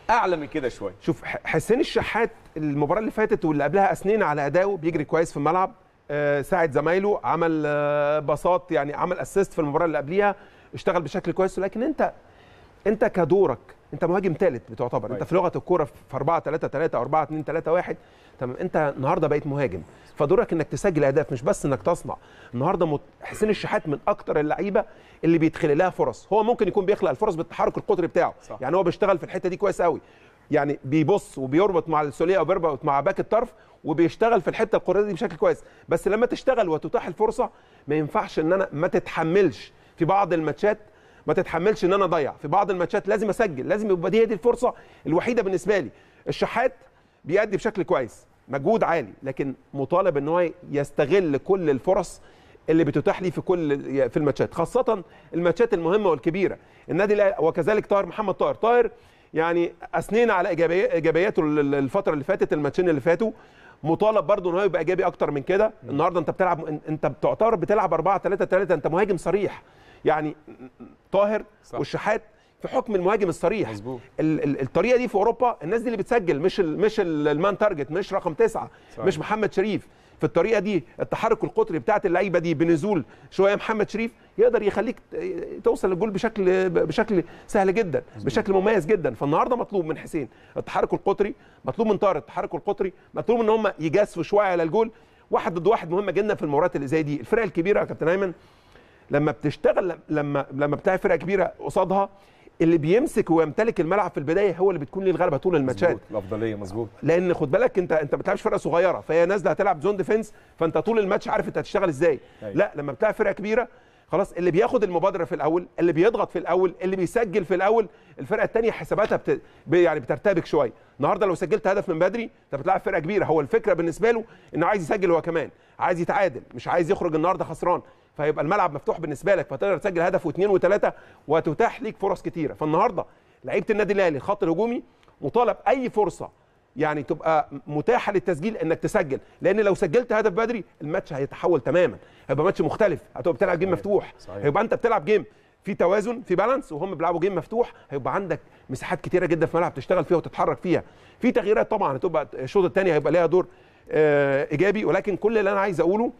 اعلى من كده شويه شوف ح- حسين الشحات المباراه اللي فاتت واللي قبلها اثنين على اداؤه بيجري كويس في الملعب آه، ساعد زمايله عمل آه، باصات يعني عمل اسيست في المباراه اللي قبليها اشتغل بشكل كويس لكن انت انت كدورك انت مهاجم ثالث بتعتبر انت في لغه الكوره في 4 3 3 او 4 2 3 1 تمام انت النهارده بقيت مهاجم فدورك انك تسجل اهداف مش بس انك تصنع النهارده مت- حسين الشحات من اكتر اللعيبه اللي بيتخلق لها فرص هو ممكن يكون بيخلق الفرص بالتحرك القطري بتاعه صح. يعني هو بيشتغل في الحته دي كويس قوي يعني بيبص وبيربط مع السوليه او بيربط مع باك الطرف وبيشتغل في الحته القريه دي بشكل كويس بس لما تشتغل وتتاح الفرصه ما ينفعش ان انا ما تتحملش في بعض الماتشات ما تتحملش ان انا اضيع في بعض الماتشات لازم اسجل لازم يبقى دي هي دي الفرصه الوحيده بالنسبه لي الشحات بيأدي بشكل كويس مجهود عالي لكن مطالب ان هو يستغل كل الفرص اللي بتتاح لي في كل في الماتشات خاصه الماتشات المهمه والكبيره النادي الأهلي وكذلك طاهر محمد طاهر طاهر يعني اثنين على إيجابي- ايجابياته ال- الفتره اللي فاتت الماتشين اللي فاتوا مطالب برضه ان هو يبقى ايجابي اكتر من كده النهارده انت بتلعب انت بتعتبر بتلعب 4 3 3 انت مهاجم صريح يعني طاهر صح. والشحات في حكم المهاجم الصريح مظبوط. ال- ال- الطريقه دي في اوروبا الناس دي اللي بتسجل مش ال مش ال- المان تارجت مش رقم تسعة صحيح. مش محمد شريف في الطريقه دي التحرك القطري بتاعت اللعيبه دي بنزول شويه محمد شريف يقدر يخليك ت- توصل للجول بشكل بشكل سهل جدا بشكل مميز جدا فالنهارده مطلوب من حسين التحرك القطري مطلوب من طارق التحرك القطري مطلوب ان هم يجازفوا شويه على الجول واحد ضد واحد مهمه جدا في المباريات اللي زي دي الفرق الكبيره يا كابتن ايمن لما بتشتغل لما لما بتلاعب فرقه كبيره قصادها اللي بيمسك ويمتلك الملعب في البدايه هو اللي بتكون ليه الغلبه طول الماتشات مظبوط. الافضليه مظبوط لان خد بالك انت انت ما بتلعبش فرقه صغيره فهي نازله هتلعب زون ديفنس فانت طول الماتش عارف انت هتشتغل ازاي أيوة. لا لما بتلعب فرقه كبيره خلاص اللي بياخد المبادره في الاول اللي بيضغط في الاول اللي بيسجل في الاول الفرقه الثانيه حساباتها بت... ب- يعني بترتبك شويه النهارده لو سجلت هدف من بدري انت بتلعب فرقه كبيره هو الفكره بالنسبه له انه عايز يسجل هو كمان عايز يتعادل مش عايز يخرج النهارده خسران فهيبقى الملعب مفتوح بالنسبه لك فتقدر تسجل هدف واثنين وثلاثه وتتاح ليك فرص كتيره فالنهارده لعيبه النادي الاهلي الخط الهجومي مطالب اي فرصه يعني تبقى متاحه للتسجيل انك تسجل لان لو سجلت هدف بدري الماتش هيتحول تماما هيبقى ماتش مختلف هتبقى بتلعب جيم مفتوح صحيح. هيبقى انت بتلعب جيم في توازن في بالانس وهم بيلعبوا جيم مفتوح هيبقى عندك مساحات كتيره جدا في الملعب تشتغل فيها وتتحرك فيها في تغييرات طبعا هتبقى الشوط الثاني هيبقى ليها دور آه، ايجابي ولكن كل اللي انا عايز اقوله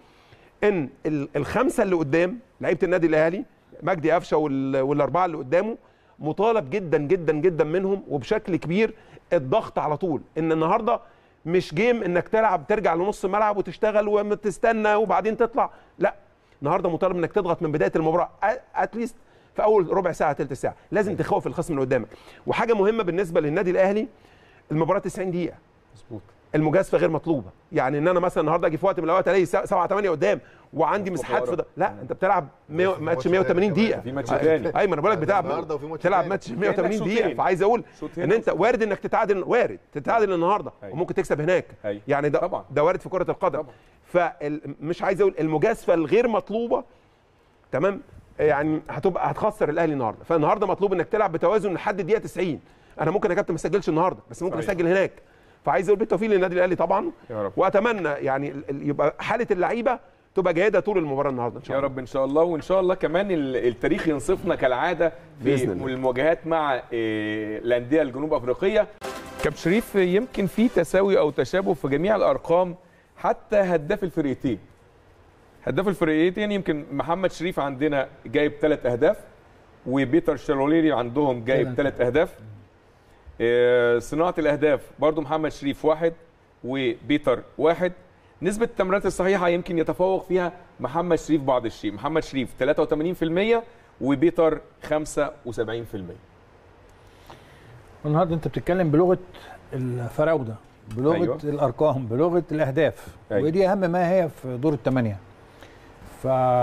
ان ال- الخمسه اللي قدام لعيبه النادي الاهلي مجدي قفشه وال- والاربعه اللي قدامه مطالب جدا جدا جدا منهم وبشكل كبير الضغط على طول ان النهارده مش جيم انك تلعب ترجع لنص الملعب وتشتغل وتستنى وبعدين تطلع لا النهارده مطالب انك تضغط من بدايه المباراه اتليست في اول ربع ساعه ثلث ساعه لازم تخوف الخصم اللي قدامك وحاجه مهمه بالنسبه للنادي الاهلي المباراه 90 دقيقه مظبوط المجازفه غير مطلوبه يعني ان انا مثلا النهارده اجي في وقت من الاوقات الاقي 7 8 قدام وعندي مساحات في ده لا انت بتلعب 100 في ماتش ماتش 180 تاني دقيقه في ماتش تاني. ايوه انا بقول لك بتلعب النهارده وفي ماتش تلعب تاني. ماتش 180 شوطين. دقيقه فعايز اقول شوطين ان انت وارد انك تتعادل وارد تتعادل النهارده أيوة. وممكن تكسب هناك أيوة. يعني ده طبعا. ده وارد في كره القدم طبعا. فمش عايز اقول المجازفه الغير مطلوبه تمام يعني هتبقى هتخسر الاهلي النهارده فالنهارده مطلوب انك تلعب بتوازن لحد الدقيقه 90 انا ممكن يا كابتن ما اسجلش النهارده بس ممكن صحيح. اسجل هناك فعايز اقول بالتوفيق للنادي الاهلي طبعا يا رب. واتمنى يعني ال- ال- يبقى حاله اللعيبه تبقى جيده طول المباراه النهارده ان شاء يا الله رب ان شاء الله وان شاء الله كمان ال- التاريخ ينصفنا كالعاده في بإذن الله. المواجهات مع آه، الانديه الجنوب افريقيه كابتن شريف يمكن في تساوي او تشابه في جميع الارقام حتى هداف الفرقتين هداف الفرقتين يمكن محمد شريف عندنا جايب ثلاث اهداف وبيتر شاروليري عندهم جايب ثلاث اهداف آه، صناعه الاهداف برضو محمد شريف واحد وبيتر واحد نسبة التمريرات الصحيحة يمكن يتفوق فيها محمد شريف بعض الشيء محمد شريف 83% وبيتر 75% النهارده انت بتتكلم بلغه الفراوده بلغه أيوة. أيوة. الارقام بلغه الاهداف أيوة. أيوة. ودي اهم ما هي في دور الثمانيه ف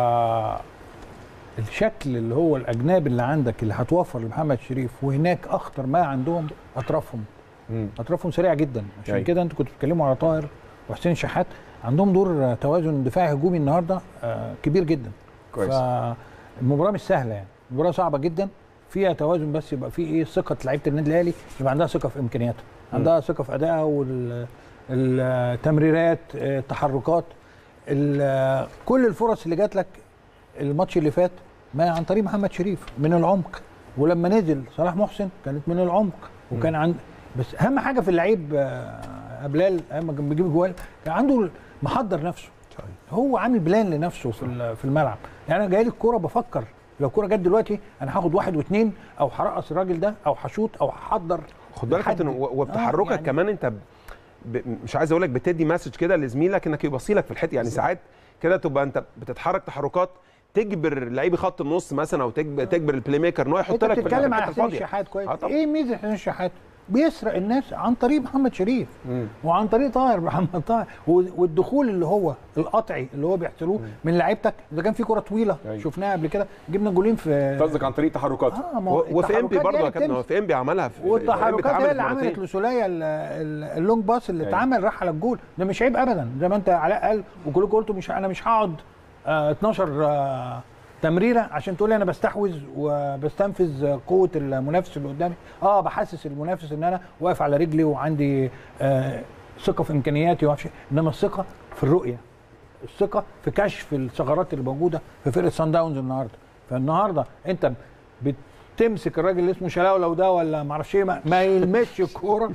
الشكل اللي هو الاجناب اللي عندك اللي هتوفر لمحمد شريف وهناك اخطر ما عندهم اطرافهم اطرافهم سريعه جدا عشان أيوة. كده انتوا كنتوا بتتكلموا على طاهر وحسين شحات عندهم دور توازن دفاعي هجومي النهارده آه، كبير جدا كويس. فالمباراه مش سهله يعني المباراه صعبه جدا فيها توازن بس يبقى في ايه ثقه لعيبه النادي الاهلي يبقى عندها ثقه في امكانياتها عندها ثقه في ادائها والتمريرات التحركات ال- كل الفرص اللي جات لك الماتش اللي فات ما عن طريق محمد شريف من العمق ولما نزل صلاح محسن كانت من العمق وكان عند بس اهم حاجه في اللعيب آه، يا بلال اما كان بيجيب جوال كان عنده محضر نفسه هو عامل بلان لنفسه في ال- في الملعب يعني انا جاي لي الكوره بفكر لو الكوره جت دلوقتي انا هاخد واحد واثنين او هرقص الراجل ده او هشوط او هحضر خد بالك يا لحد- كابتن و- وبتحركك آه، يعني- كمان انت ب... ب... مش عايز اقول لك بتدي مسج كده لزميلك انك يبصي لك في الحته يعني ساعات كده تبقى انت بتتحرك تحركات تجبر لعيب خط النص مثلا او تجبر, تجبر البلاي ميكر ان هو يحط انت لك في بتتكلم على الحتة حسين الفاضية. الشحات كويس آه طبعا. ايه ميزه حسين الشحات بيسرق الناس عن طريق محمد شريف وعن طريق طاهر محمد طاهر و- والدخول اللي هو القطعي اللي هو بيحصلوه من لعيبتك اذا كان في كره طويله أيوة. شفناها قبل كده جبنا جولين في قصدك عن طريق تحركاته اه ما هو و- وفي انبي التحركات برضه هي يا اللي كابتن هو بتمشي. في انبي عملها في والتحركات هي اللي مرتين. عملت لسوليه ال- ال- اللونج باس اللي أيوة. اتعمل راح على الجول ده مش عيب ابدا زي ما انت علاء قال وكلكم قلتوا مش انا مش هقعد آه 12 آه تمريره عشان تقول لي انا بستحوذ وبستنفذ قوه المنافس اللي قدامي اه بحسس المنافس ان انا واقف على رجلي وعندي آه ثقه في امكانياتي ومعرفش إيه. انما الثقه في الرؤيه الثقه في كشف الثغرات اللي موجوده في فرقه سان داونز النهارده فالنهارده انت بتمسك الراجل اللي اسمه شلاولو ده ولا ما اعرفش ايه ما, ما يلمسش الكوره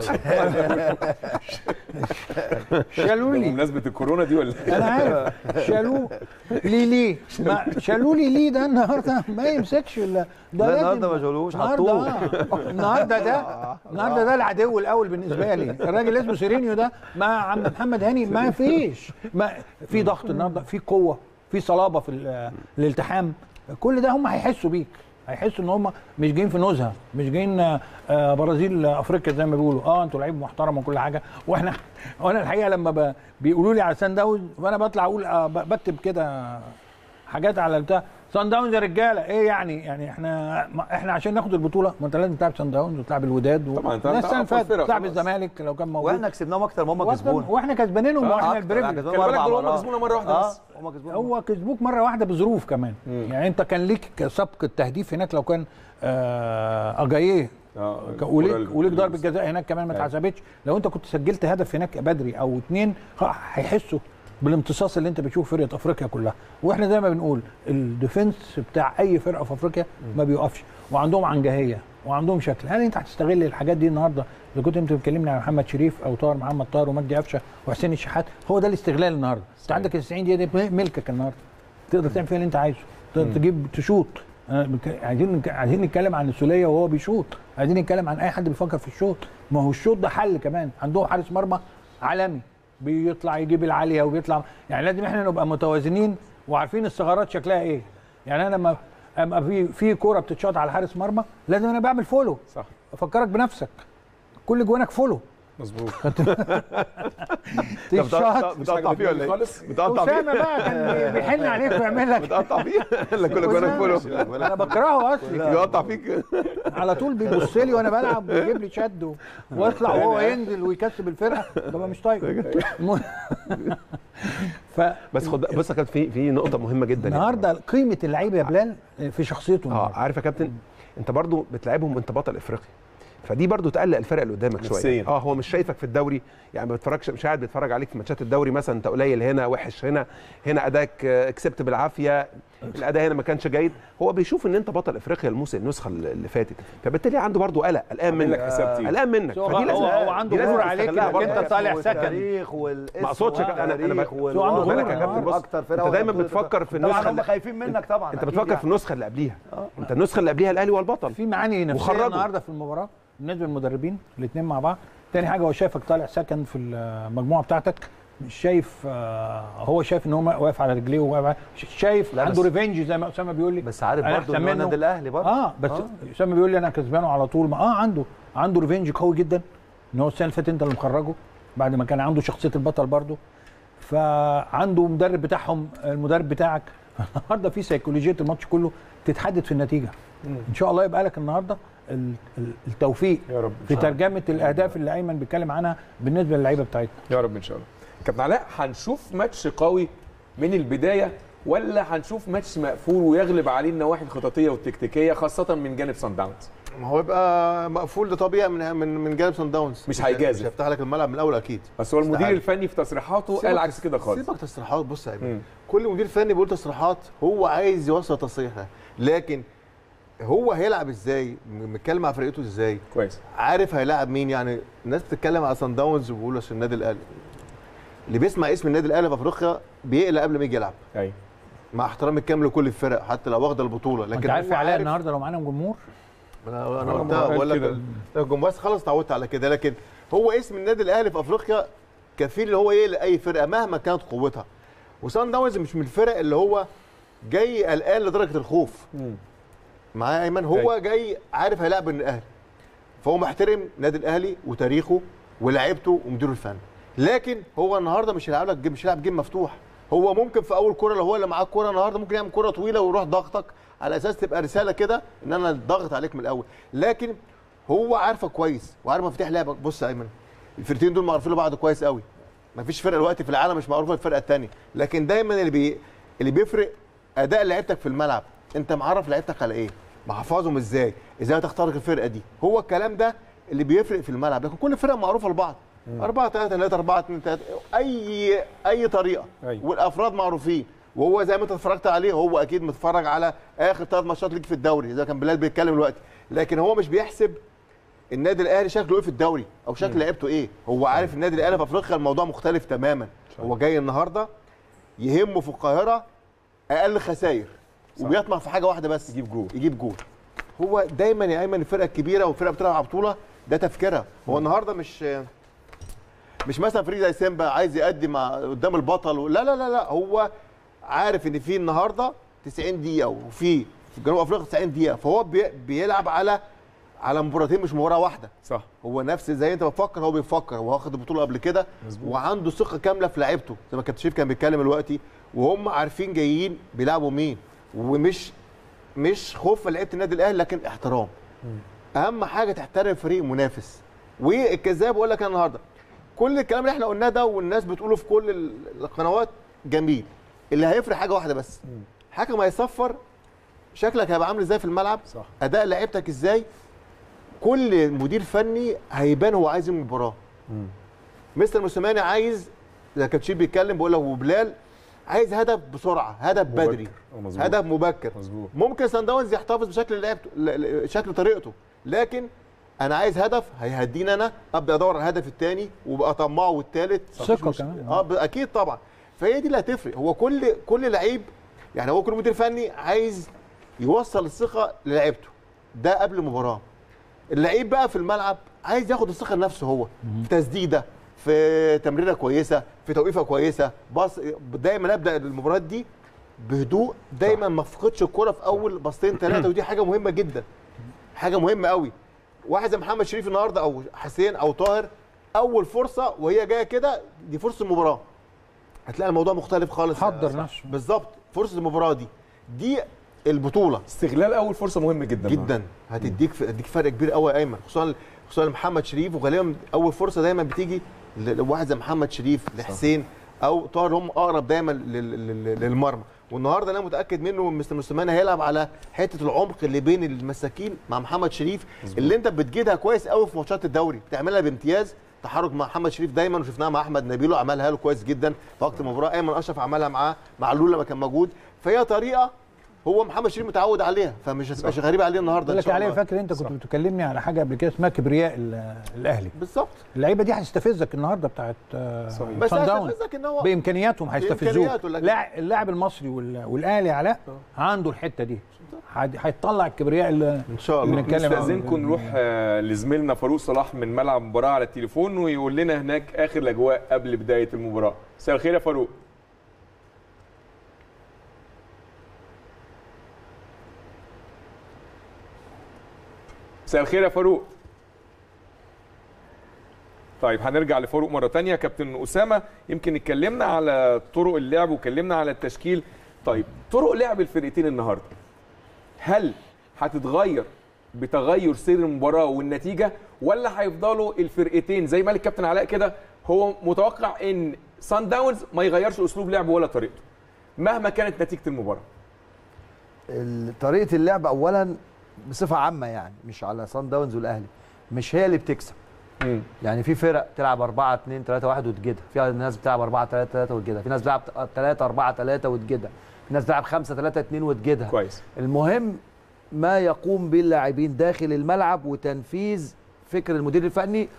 شالولي بمناسبه الكورونا دي ولا انا عارف شالوه لي لي ما شالوه لي لي ده النهارده ما يمسكش ال- ده لا، لازم- النهارده ما شالوهوش، النهارده حطوه. آه. النهارده ده النهارده ده العدو الاول بالنسبه لي الراجل اللي اسمه سيرينيو ده مع عم محمد هاني ما فيش ما في ضغط النهارده في قوه في صلابه في ال- الالتحام كل ده هم هيحسوا بيك هيحسوا ان هم مش جايين في نزهه مش جايين آه، برازيل آه، افريقيا زي ما بيقولوا اه انتوا لعيب محترم وكل حاجه واحنا وانا الحقيقه لما ب- بيقولوا لي على سان داونز وانا بطلع اقول آه، ب- بكتب كده حاجات على البتاع سان داونز يا رجاله ايه يعني يعني احنا ما احنا عشان ناخد البطوله ما انت لازم تلعب سان داونز وتلعب الوداد و... طبعاً، انت لا، عندك السنه اللي أقوى فاتت فرق تلعب خلاص. الزمالك لو كان موجود واحنا كسبناهم اكتر ما هم واحنا- كسبونا واحنا كسبانينهم آه، واحنا أكتر، البريفلي يعني كسبونا خلي بالك أربع دول هم مرات. كسبونا مره واحده اه بس هم كسبونا هو كسبوك مره واحده بظروف كمان يعني انت كان ليك سبق التهديف هناك لو كان آه اجاييه اه ك- وليك وليك ضربه جزاء هناك كمان ما اتحسبتش لو انت كنت سجلت هدف هناك بدري او اتنين خ- هيحسوا بالامتصاص اللي انت بتشوف فرقه افريقيا كلها واحنا زي ما بنقول الديفنس بتاع اي فرقه في افريقيا ما بيوقفش وعندهم عنجهيه وعندهم شكل هل انت هتستغل الحاجات دي النهارده اذا كنت انت بتكلمني على محمد شريف او طاهر محمد طاهر ومجدي قفشه وحسين الشحات هو ده الاستغلال النهارده انت عندك ال 90 دقيقه دي ملكك النهارده تقدر تعمل فيها اللي انت عايزه تقدر تجيب تشوط أنا بك- عايزين نك- عايزين نتكلم عن السوليه وهو بيشوط عايزين نتكلم عن اي حد بيفكر في الشوط ما هو الشوط ده حل كمان عندهم حارس مرمى عالمي بيطلع يجيب العاليه وبيطلع يعني لازم احنا نبقى متوازنين وعارفين الثغرات شكلها ايه يعني انا لما اما في في كوره بتتشاط على حارس مرمى لازم انا بعمل فولو صح افكرك بنفسك كل جوانك فولو مظبوط تتشاط بتقطع فيه ولا ايه؟ خالص بتقطع فيه اسامه بقى كان بي- بيحن عليك ويعمل لك بتقطع فيه ولا كل جوانك فولو انا بكرهه اصلي بيقطع فيك على طول بيبص لي وانا بلعب ويجيب لي شد و- واطلع وهو ينزل ويكسب الفرقه ببقى مش طايقه الم- ف بس خد بص يا كابتن في في نقطه مهمه جدا يعني. النهارده قيمه اللعيب يا بلال في شخصيته اه النهارده عارف يا كابتن انت برضو بتلعبهم وانت بطل افريقيا فدي برضو تقلق الفرق اللي قدامك شويه نفسياً. اه هو مش شايفك في الدوري يعني ما بيتفرجش مش قاعد بيتفرج عليك في ماتشات الدوري مثلا انت قليل هنا وحش هنا هنا اداك آه، كسبت بالعافيه الاداء هنا ما كانش جيد هو بيشوف ان انت بطل افريقيا الموسم النسخه اللي فاتت فبالتالي عنده برضو قلق قلقان عامل لك منك حساب تيجي. قلقان منك هو- فدي لازم هو- هو عنده دي لازم غرور عليك تستغلها انك برضو. انت طالع سكن والتاريخ والاسم ما اقصدش كده، أنا- أنا والتاريخ ب- سو عنده بالك يا غرور. كابتن بص اكتر فرقه انت دايما وأكتر بتفكر في طبعا النسخه هم خايفين منك طبعا انت أكيد بتفكر يعني. في النسخه اللي قبليها انت النسخه اللي قبليها الاهلي هو البطل في معاني نفسيه وخرجوا. النهارده في المباراه بالنسبه للمدربين الاثنين مع بعض تاني حاجه هو شايفك طالع سكن في المجموعه بتاعتك مش شايف آه، هو شايف ان هو واقف على رجليه وواقف على- شايف لا عنده بس- ريفنج زي ما اسامه بيقول لي بس عارف أنا برضه أحسن ان هو منه. النادي الاهلي برضه اه بس اسامه بيقول لي انا كسبانه على طول ما اه عنده عنده ريفنج قوي جدا ان هو السنه اللي فاتت انت اللي مخرجه بعد ما كان عنده شخصيه البطل برضه فعنده مدرب بتاعهم المدرب بتاعك النهارده في سيكولوجيه الماتش كله تتحدد في النتيجه ان شاء الله يبقى لك النهارده ال- ال- التوفيق يا رب في ترجمه الاهداف اللي ايمن بيتكلم عنها بالنسبه للعيبه بتاعتنا يا رب ان شاء الله كابتن علاء هنشوف ماتش قوي من البدايه ولا هنشوف ماتش مقفول ويغلب عليه النواحي الخططيه والتكتيكيه خاصه من جانب سان داونز ما هو يبقى مقفول ده طبيعي من من من جانب سان داونز مش هيجازف. مش هيفتح لك الملعب من الاول اكيد بس هو المدير استحالة. الفني في تصريحاته قال سيبك- عكس كده خالص سيبك تصريحات بص يا مم. ايمن كل مدير فني بيقول تصريحات هو عايز يوصل تصريح ده لكن هو هيلعب ازاي م- متكلم مع فرقته ازاي كويس عارف هيلاعب مين يعني الناس بتتكلم على سان داونز وبيقولوا عشان النادي الاهلي اللي بيسمع اسم النادي الاهلي في افريقيا بيقلق قبل ما يجي يلعب ايوه مع احترامي الكامل لكل الفرق حتى لو واخده البطوله انت لكن عارف هو في علاء عارف النهارده لو معانا جمهور انا انا هو قلتها قال بقول كده. لك الجمهور بس خلاص اتعودت على كده لكن هو اسم النادي الاهلي في افريقيا كفيل اللي هو يقلق اي فرقه مهما كانت قوتها وسان داونز مش من الفرق اللي هو جاي قلقان لدرجه الخوف معايا ايمن هو جاي عارف هيلاعب الاهلي فهو محترم النادي الاهلي وتاريخه ولاعيبته ومديره الفني لكن هو النهارده مش هيلعب لك جيم مش هيلعب جيم مفتوح هو ممكن في اول كوره لو هو اللي معاه الكوره النهارده ممكن يعمل كوره طويله ويروح ضغطك على اساس تبقى رساله كده ان انا ضاغط عليك من الاول لكن هو عارفه كويس وعارف مفتاح لعبك بص يا ايمن الفرقتين دول معروفين لبعض كويس قوي مفيش فرقه دلوقتي في العالم مش معروفه الفرقه الثانيه لكن دايما اللي بي اللي بيفرق اداء لعيبتك في الملعب انت معرف لعيبتك على ايه محفظهم ازاي ازاي هتخترق الفرقه دي هو الكلام ده اللي بيفرق في الملعب لكن كل فرقه معروفه لبعض 4 3 3 4 2 3 اي اي طريقه أيوة. والافراد معروفين وهو زي ما انت اتفرجت عليه هو اكيد متفرج على اخر ثلاث ماتشات ليك في الدوري زي كان بلال بيتكلم دلوقتي لكن هو مش بيحسب النادي الاهلي شكله ايه في الدوري او شكل لعيبته ايه هو عارف النادي الاهلي في افريقيا الموضوع مختلف تماما هو جاي النهارده يهمه في القاهره اقل خسائر وبيطمع في حاجه واحده بس يجيب جول يجيب جول هو دايما يا ايمن الفرقه الكبيره والفرقه بتلعب على بطوله ده تفكيرها هو النهارده مش مش مثلا فريق زي سيمبا عايز يقدم مع قدام البطل لا لا لا لا هو عارف ان في النهارده 90 دقيقه وفي في جنوب افريقيا 90 دقيقه فهو بي بيلعب على على مباراتين مش مباراه واحده صح هو نفس زي انت بتفكر هو بيفكر هو واخد البطوله قبل كده وعنده ثقه كامله في لعيبته زي ما كابتن شريف كان بيتكلم دلوقتي وهم عارفين جايين بيلعبوا مين ومش مش خوف من لعيبه النادي الاهلي لكن احترام اهم حاجه تحترم فريق منافس والكذاب بقول لك أنا النهارده كل الكلام اللي احنا قلناه ده والناس بتقوله في كل ال- القنوات جميل اللي هيفرق حاجه واحده بس حكم هيصفر شكلك هيبقى عامل ازاي في الملعب صح. اداء لعيبتك ازاي كل مدير فني هيبان هو عايز ايه من المباراه مستر موسيماني عايز زي كابتن شيب بيتكلم بيقول لك وبلال عايز هدف بسرعه هدف بدري مبكر. مظبوط. هدف مبكر مظبوط. ممكن سان داونز يحتفظ بشكل لعبته ل- ل- شكل طريقته لكن انا عايز هدف هيهديني انا ابدا ادور على الهدف الثاني وابقى طماعه والثالث ثقة كمان. اه ب- اكيد طبعا فهي دي اللي هتفرق هو كل كل لعيب يعني هو كل مدير فني عايز يوصل الثقه للعيبته ده قبل المباراه اللعيب بقى في الملعب عايز ياخد الثقه لنفسه هو في تسديده في تمريره كويسه في توقيفه كويسه باص دايما ابدا المباريات دي بهدوء دايما ما افقدش الكره في اول باصتين ثلاثه ودي حاجه مهمه جدا حاجه مهمه قوي واحد زي محمد شريف النهارده او حسين او طاهر اول فرصه وهي جايه كده دي فرصه المباراه هتلاقي الموضوع مختلف خالص حضر صح. نفسه. بالظبط فرصه المباراه دي دي البطوله استغلال اول فرصه مهم جدا جدا هتديك هتديك فرق كبير قوي يا ايمن خصوصا خصوصا لمحمد شريف وغالبا اول فرصه دايما بتيجي ل- لواحد زي محمد شريف لحسين او طاهر هم اقرب دايما لل- لل- للمرمى والنهارده انا متاكد منه مستر موسيماني هيلعب على حته العمق اللي بين المساكين مع محمد شريف اللي انت بتجيدها كويس قوي في ماتشات الدوري بتعملها بامتياز تحرك مع محمد شريف دايما وشفناها مع احمد نبيلو عملها له كويس جدا في وقت المباراه ايمن اشرف عملها معاه مع لولا لما كان موجود فهي طريقه هو محمد شريف متعود عليها فمش هتبقاش غريبه عليه النهارده بقول ان لك شاء عليه الله فاكر انت كنت بتكلمني على حاجه قبل كده اسمها كبرياء ال- الاهلي بالظبط اللعيبه دي هتستفزك النهارده بتاعت صحيح. بس سان داونز هستفزك ان هو بامكانياتهم هيستفزوك بإمكانياته، لكن- لاع- اللاعب المصري وال- والاهلي علاء عنده الحته دي هد- هيطلع الكبرياء اللي ان شاء اللي الله بنتكلم عنه. نستأذنكم نروح آه، لزميلنا فاروق صلاح من ملعب المباراة على التليفون ويقول لنا هناك آخر الأجواء قبل بداية المباراة. مساء الخير يا فاروق. مساء الخير يا فاروق. طيب هنرجع لفاروق مرة تانية كابتن أسامة يمكن اتكلمنا على طرق اللعب واتكلمنا على التشكيل. طيب طرق لعب الفرقتين النهارده هل هتتغير بتغير سير المباراه والنتيجه ولا هيفضلوا الفرقتين زي ما قال الكابتن علاء كده هو متوقع ان سان داونز ما يغيرش اسلوب لعبه ولا طريقته مهما كانت نتيجه المباراه ال- طريقه اللعب اولا بصفه عامه يعني مش على سان داونز والاهلي مش هي اللي بتكسب يعني في فرق تلعب 4 2 3 1 وتجدها في ناس بتلعب 4 3 3 وتجدها في ناس بتلعب 3 4 3 وتجدها في ناس بتلعب 5 3 2 وتجدها كويس المهم ما يقوم به اللاعبين داخل الملعب وتنفيذ فكر المدير الفني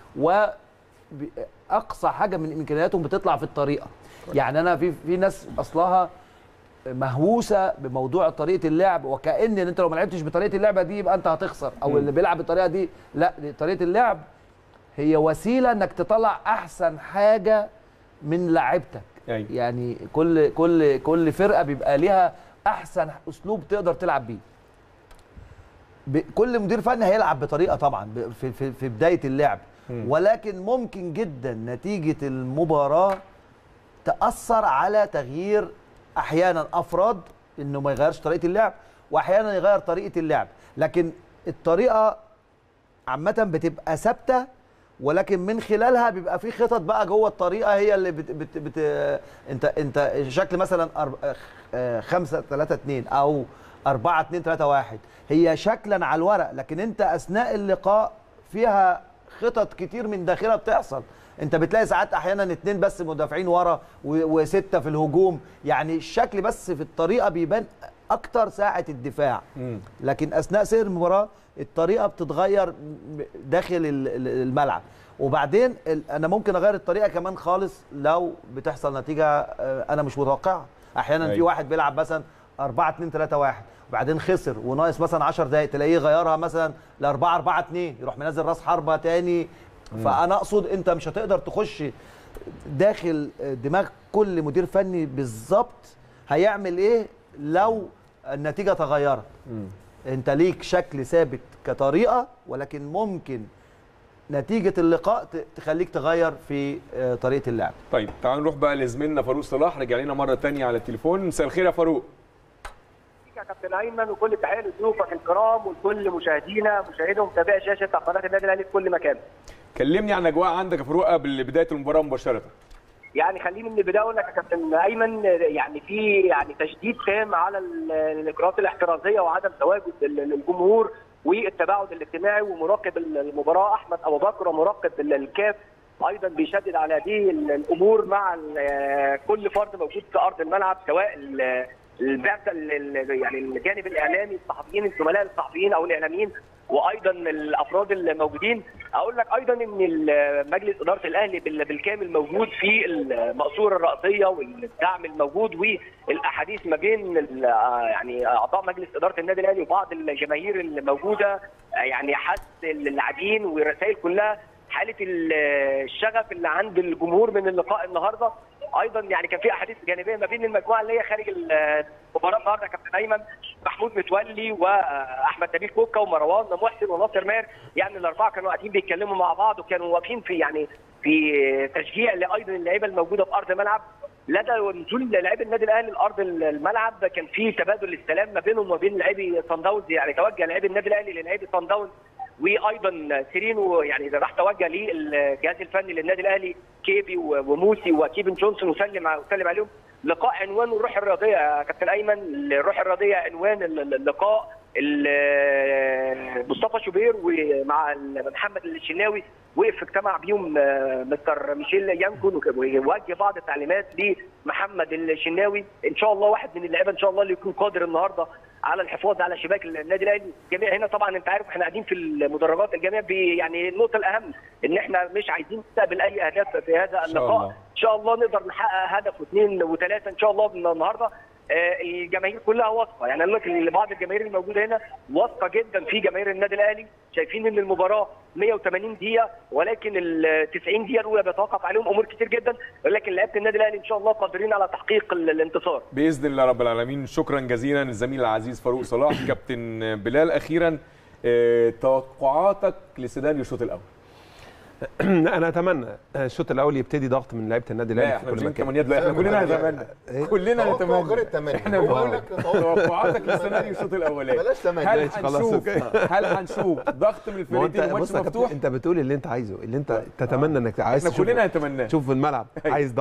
واقصى حاجه من امكانياتهم بتطلع في الطريقه يعني انا في في ناس اصلها مهووسه بموضوع طريقه اللعب وكان ان انت لو ما لعبتش بطريقه اللعبه دي يبقى انت هتخسر او اللي بيلعب بالطريقه دي لا دي طريقه اللعب هي وسيله انك تطلع احسن حاجه من لعيبتك أيوة. يعني كل كل كل فرقه بيبقى ليها احسن اسلوب تقدر تلعب بيه ب- كل مدير فني هيلعب بطريقه طبعا ب- في في, في بدايه اللعب ولكن ممكن جدا نتيجه المباراه تاثر على تغيير احيانا افراد انه ما يغيرش طريقه اللعب واحيانا يغير طريقه اللعب لكن الطريقه عامه بتبقى ثابته ولكن من خلالها بيبقى في خطط بقى جوه الطريقه هي اللي بت بت بت انت انت شكل مثلا 5 3 2 او 4 2 3 1 هي شكلا على الورق لكن انت اثناء اللقاء فيها خطط كتير من داخلها بتحصل انت بتلاقي ساعات احيانا اتنين بس مدافعين ورا و- وسته في الهجوم يعني الشكل بس في الطريقه بيبان اكتر ساعه الدفاع لكن اثناء سير المباراه الطريقه بتتغير م- داخل ال- ال- الملعب وبعدين ال- انا ممكن اغير الطريقه كمان خالص لو بتحصل نتيجه آه، انا مش متوقعها احيانا في أيوة. واحد بيلعب مثلا 4 2 3 1 وبعدين خسر وناقص مثلا 10 دقائق تلاقيه غيرها مثلا ل 4 4 2 يروح منزل راس حربه تاني فانا اقصد انت مش هتقدر تخش داخل دماغ كل مدير فني بالظبط هيعمل ايه لو النتيجه تغيرت انت ليك شكل ثابت كطريقه ولكن ممكن نتيجه اللقاء ت- تخليك تغير في آه، طريقه اللعب طيب تعالوا نروح بقى لزميلنا فاروق صلاح رجع لنا مره تانية على التليفون مساء الخير يا فاروق يا كابتن ايمن وكل تحيه لضيوفك الكرام ولكل مشاهدينا مشاهدي ومتابعي شاشه قناه النادي الاهلي في كل مكان. كلمني عن اجواء عندك يا فاروق قبل بدايه المباراه مباشره يعني خليني من البدايه اقول لك يا كابتن ايمن يعني في يعني تشديد تام على ال- الاجراءات الاحترازيه وعدم تواجد ال- الجمهور والتباعد الاجتماعي ومراقب المباراه احمد ابو بكر ومراقب ال- الكاف ايضا بيشدد على هذه ال- الامور مع ال- كل فرد موجود في ارض الملعب سواء ال- البعثه ال- ال- يعني الجانب الاعلامي الصحفيين الزملاء الصحفيين او الاعلاميين وايضا الافراد الموجودين اقول لك ايضا ان ال- مجلس اداره الاهلي بال- بالكامل موجود في المقصوره الرئيسيه والدعم الموجود والاحاديث ما بين ال- يعني اعضاء مجلس اداره النادي الاهلي وبعض الجماهير الموجوده يعني حث اللاعبين والرسائل كلها حاله ال- الشغف اللي عند الجمهور من اللقاء النهارده ايضا يعني كان في احاديث جانبيه ما بين المجموعه اللي هي خارج المباراه النهارده يا كابتن ايمن محمود متولي واحمد نبيل كوكا ومروان محسن وناصر ماهر يعني الاربعه كانوا قاعدين بيتكلموا مع بعض وكانوا واقفين في يعني في تشجيع لايضا اللعيبه الموجوده في ارض الملعب لدى نزول لاعبي النادي الاهلي لارض الملعب كان في تبادل السلام ما بينهم وبين لاعبي صن داونز يعني توجه لاعبي النادي الاهلي للاعبي صن داونز وايضا سيرينو يعني راح توجه للجهاز الفني للنادي الاهلي كيبي وموسي وكيفن جونسون وسلم وسلم عليهم لقاء عنوان الروح الرياضيه يا كابتن ايمن الروح الرياضيه عنوان اللقاء ال- مصطفى شوبير ومع محمد الشناوي وقف اجتمع بيهم آه، مستر ميشيل يانكون وك- ووجه بعض التعليمات لمحمد الشناوي ان شاء الله واحد من اللعيبه ان شاء الله اللي يكون قادر النهارده على الحفاظ على شباك النادي الاهلي الجميع هنا طبعا انت عارف احنا قاعدين في المدرجات الجميع بي يعني النقطه الاهم ان احنا مش عايزين نستقبل اي اهداف في هذا اللقاء الله. ان شاء الله نقدر نحقق هدف واثنين وثلاثه ان شاء الله من النهارده آه، الجماهير كلها واثقه يعني اقول لك إن بعض الجماهير الموجوده هنا واثقه جدا في جماهير النادي الاهلي شايفين ان المباراه 180 دقيقه ولكن ال 90 دقيقه الاولى بيتوقف عليهم امور كتير جدا ولكن لعيبه النادي الاهلي ان شاء الله قادرين على تحقيق ال- الانتصار باذن الله رب العالمين شكرا جزيلا الزميل العزيز فاروق صلاح كابتن بلال اخيرا آه، توقعاتك لسيناريو الشوط الاول انا اتمنى الشوط الاول يبتدي ضغط من لعيبه النادي لا الاهلي احنا في مش كل مكان تمنيات لا احنا كلنا نتمنى كلنا توقع غير نتمنى التمني احنا هو بنقول بقول لك توقع. توقعاتك لسيناريو الشوط الاولاني بلاش تمني. هل ماشي، خلاص، هنشوف أوكي. هل هنشوف ضغط من ما هو الفريقين انت وماتش بص يا كابتن مفتوح انت بتقول اللي انت عايزه اللي انت تتمنى انك عايز احنا تشوفه. كلنا نتمناه تشوف في الملعب أيوة. عايز ضغط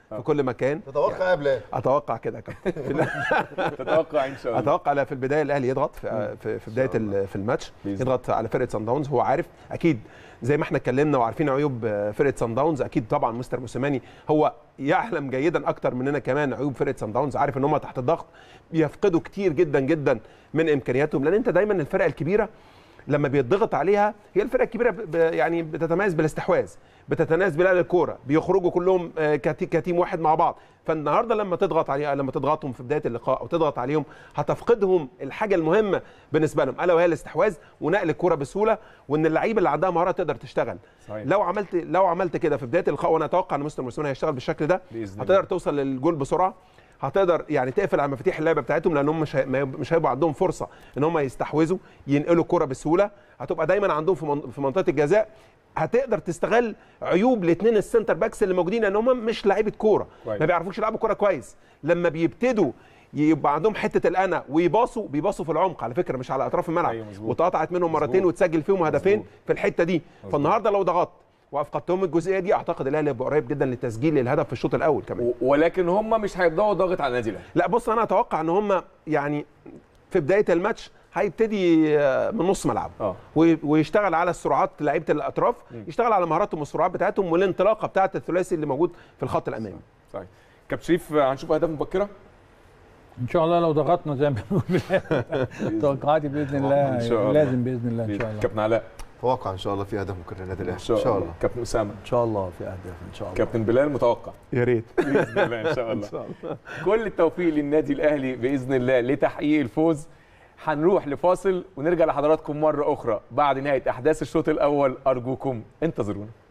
في كل مكان تتوقع يا بلال اتوقع كده يا كابتن تتوقع ان شاء الله اتوقع لا في البدايه الاهلي يضغط في في, في بدايه ال- في الماتش بإذن يضغط على فرقه سان داونز هو عارف اكيد زي ما احنا اتكلمنا وعارفين عيوب آه، فرقه سان داونز اكيد طبعا مستر موسيماني هو يعلم جيدا اكتر مننا كمان عيوب فرقه سان داونز عارف ان هم تحت الضغط بيفقدوا كتير جدا جدا من امكانياتهم لان انت دايما الفرق الكبيره لما بيتضغط عليها هي الفرق الكبيره ب- ب- يعني بتتميز بالاستحواذ بتتميز بلعب الكوره بيخرجوا كلهم آه، كتي- كتيم واحد مع بعض فالنهارده لما تضغط عليها لما تضغطهم في بدايه اللقاء او تضغط عليهم هتفقدهم الحاجه المهمه بالنسبه لهم الا وهي الاستحواذ ونقل الكوره بسهوله وان اللعيبه اللي عندها مهاره تقدر تشتغل صحيح. لو عملت لو عملت كده في بدايه اللقاء وانا اتوقع ان مستر موسيماني هيشتغل بالشكل ده بإذن هتقدر الله. توصل للجول بسرعه هتقدر يعني تقفل على مفاتيح اللعبه بتاعتهم لان هم مش هي- ما يب- مش هيبقى عندهم فرصه ان هم يستحوذوا ينقلوا الكره بسهوله هتبقى دايما عندهم في من- في منطقه الجزاء هتقدر تستغل عيوب الاثنين السنتر باكس اللي موجودين لان هم مش لعيبه كوره كويس. ما بيعرفوش يلعبوا كوره كويس لما بيبتدوا يبقى عندهم حته الانا ويباصوا بيباصوا في العمق على فكره مش على اطراف الملعب أيوة مظبوط. واتقطعت منهم مرتين مظبوط. وتسجل فيهم هدفين مظبوط. في الحته دي فالنهارده لو ضغطت وافقدتهم الجزئيه دي اعتقد الاهلي هيبقى قريب جدا للتسجيل الهدف في الشوط الاول كمان و- ولكن هم مش هيبداوا ضاغط على النادي الاهلي لا بص انا اتوقع ان هم يعني في بدايه الماتش هيبتدي آه، من نص ملعب اه وي- ويشتغل على السرعات لعيبه الاطراف يشتغل على مهاراتهم والسرعات بتاعتهم والانطلاقه بتاعه الثلاثي اللي موجود في الخط الامامي صحيح كابتن شريف هنشوف اهداف مبكره ان شاء الله لو ضغطنا زي ما بنقول توقعاتي باذن الله إن شاء الله. لازم باذن الله ان شاء الله كابتن علاء اتوقع ان شاء الله في هدف ممكن النادي ان الاهلي شاء, الله كابتن اسامه ان شاء الله في اهداف ان شاء الله كابتن بلال متوقع يا ريت باذن الله ان شاء الله كل التوفيق للنادي الاهلي باذن الله لتحقيق الفوز هنروح لفاصل ونرجع لحضراتكم مره اخرى بعد نهايه احداث الشوط الاول ارجوكم انتظرونا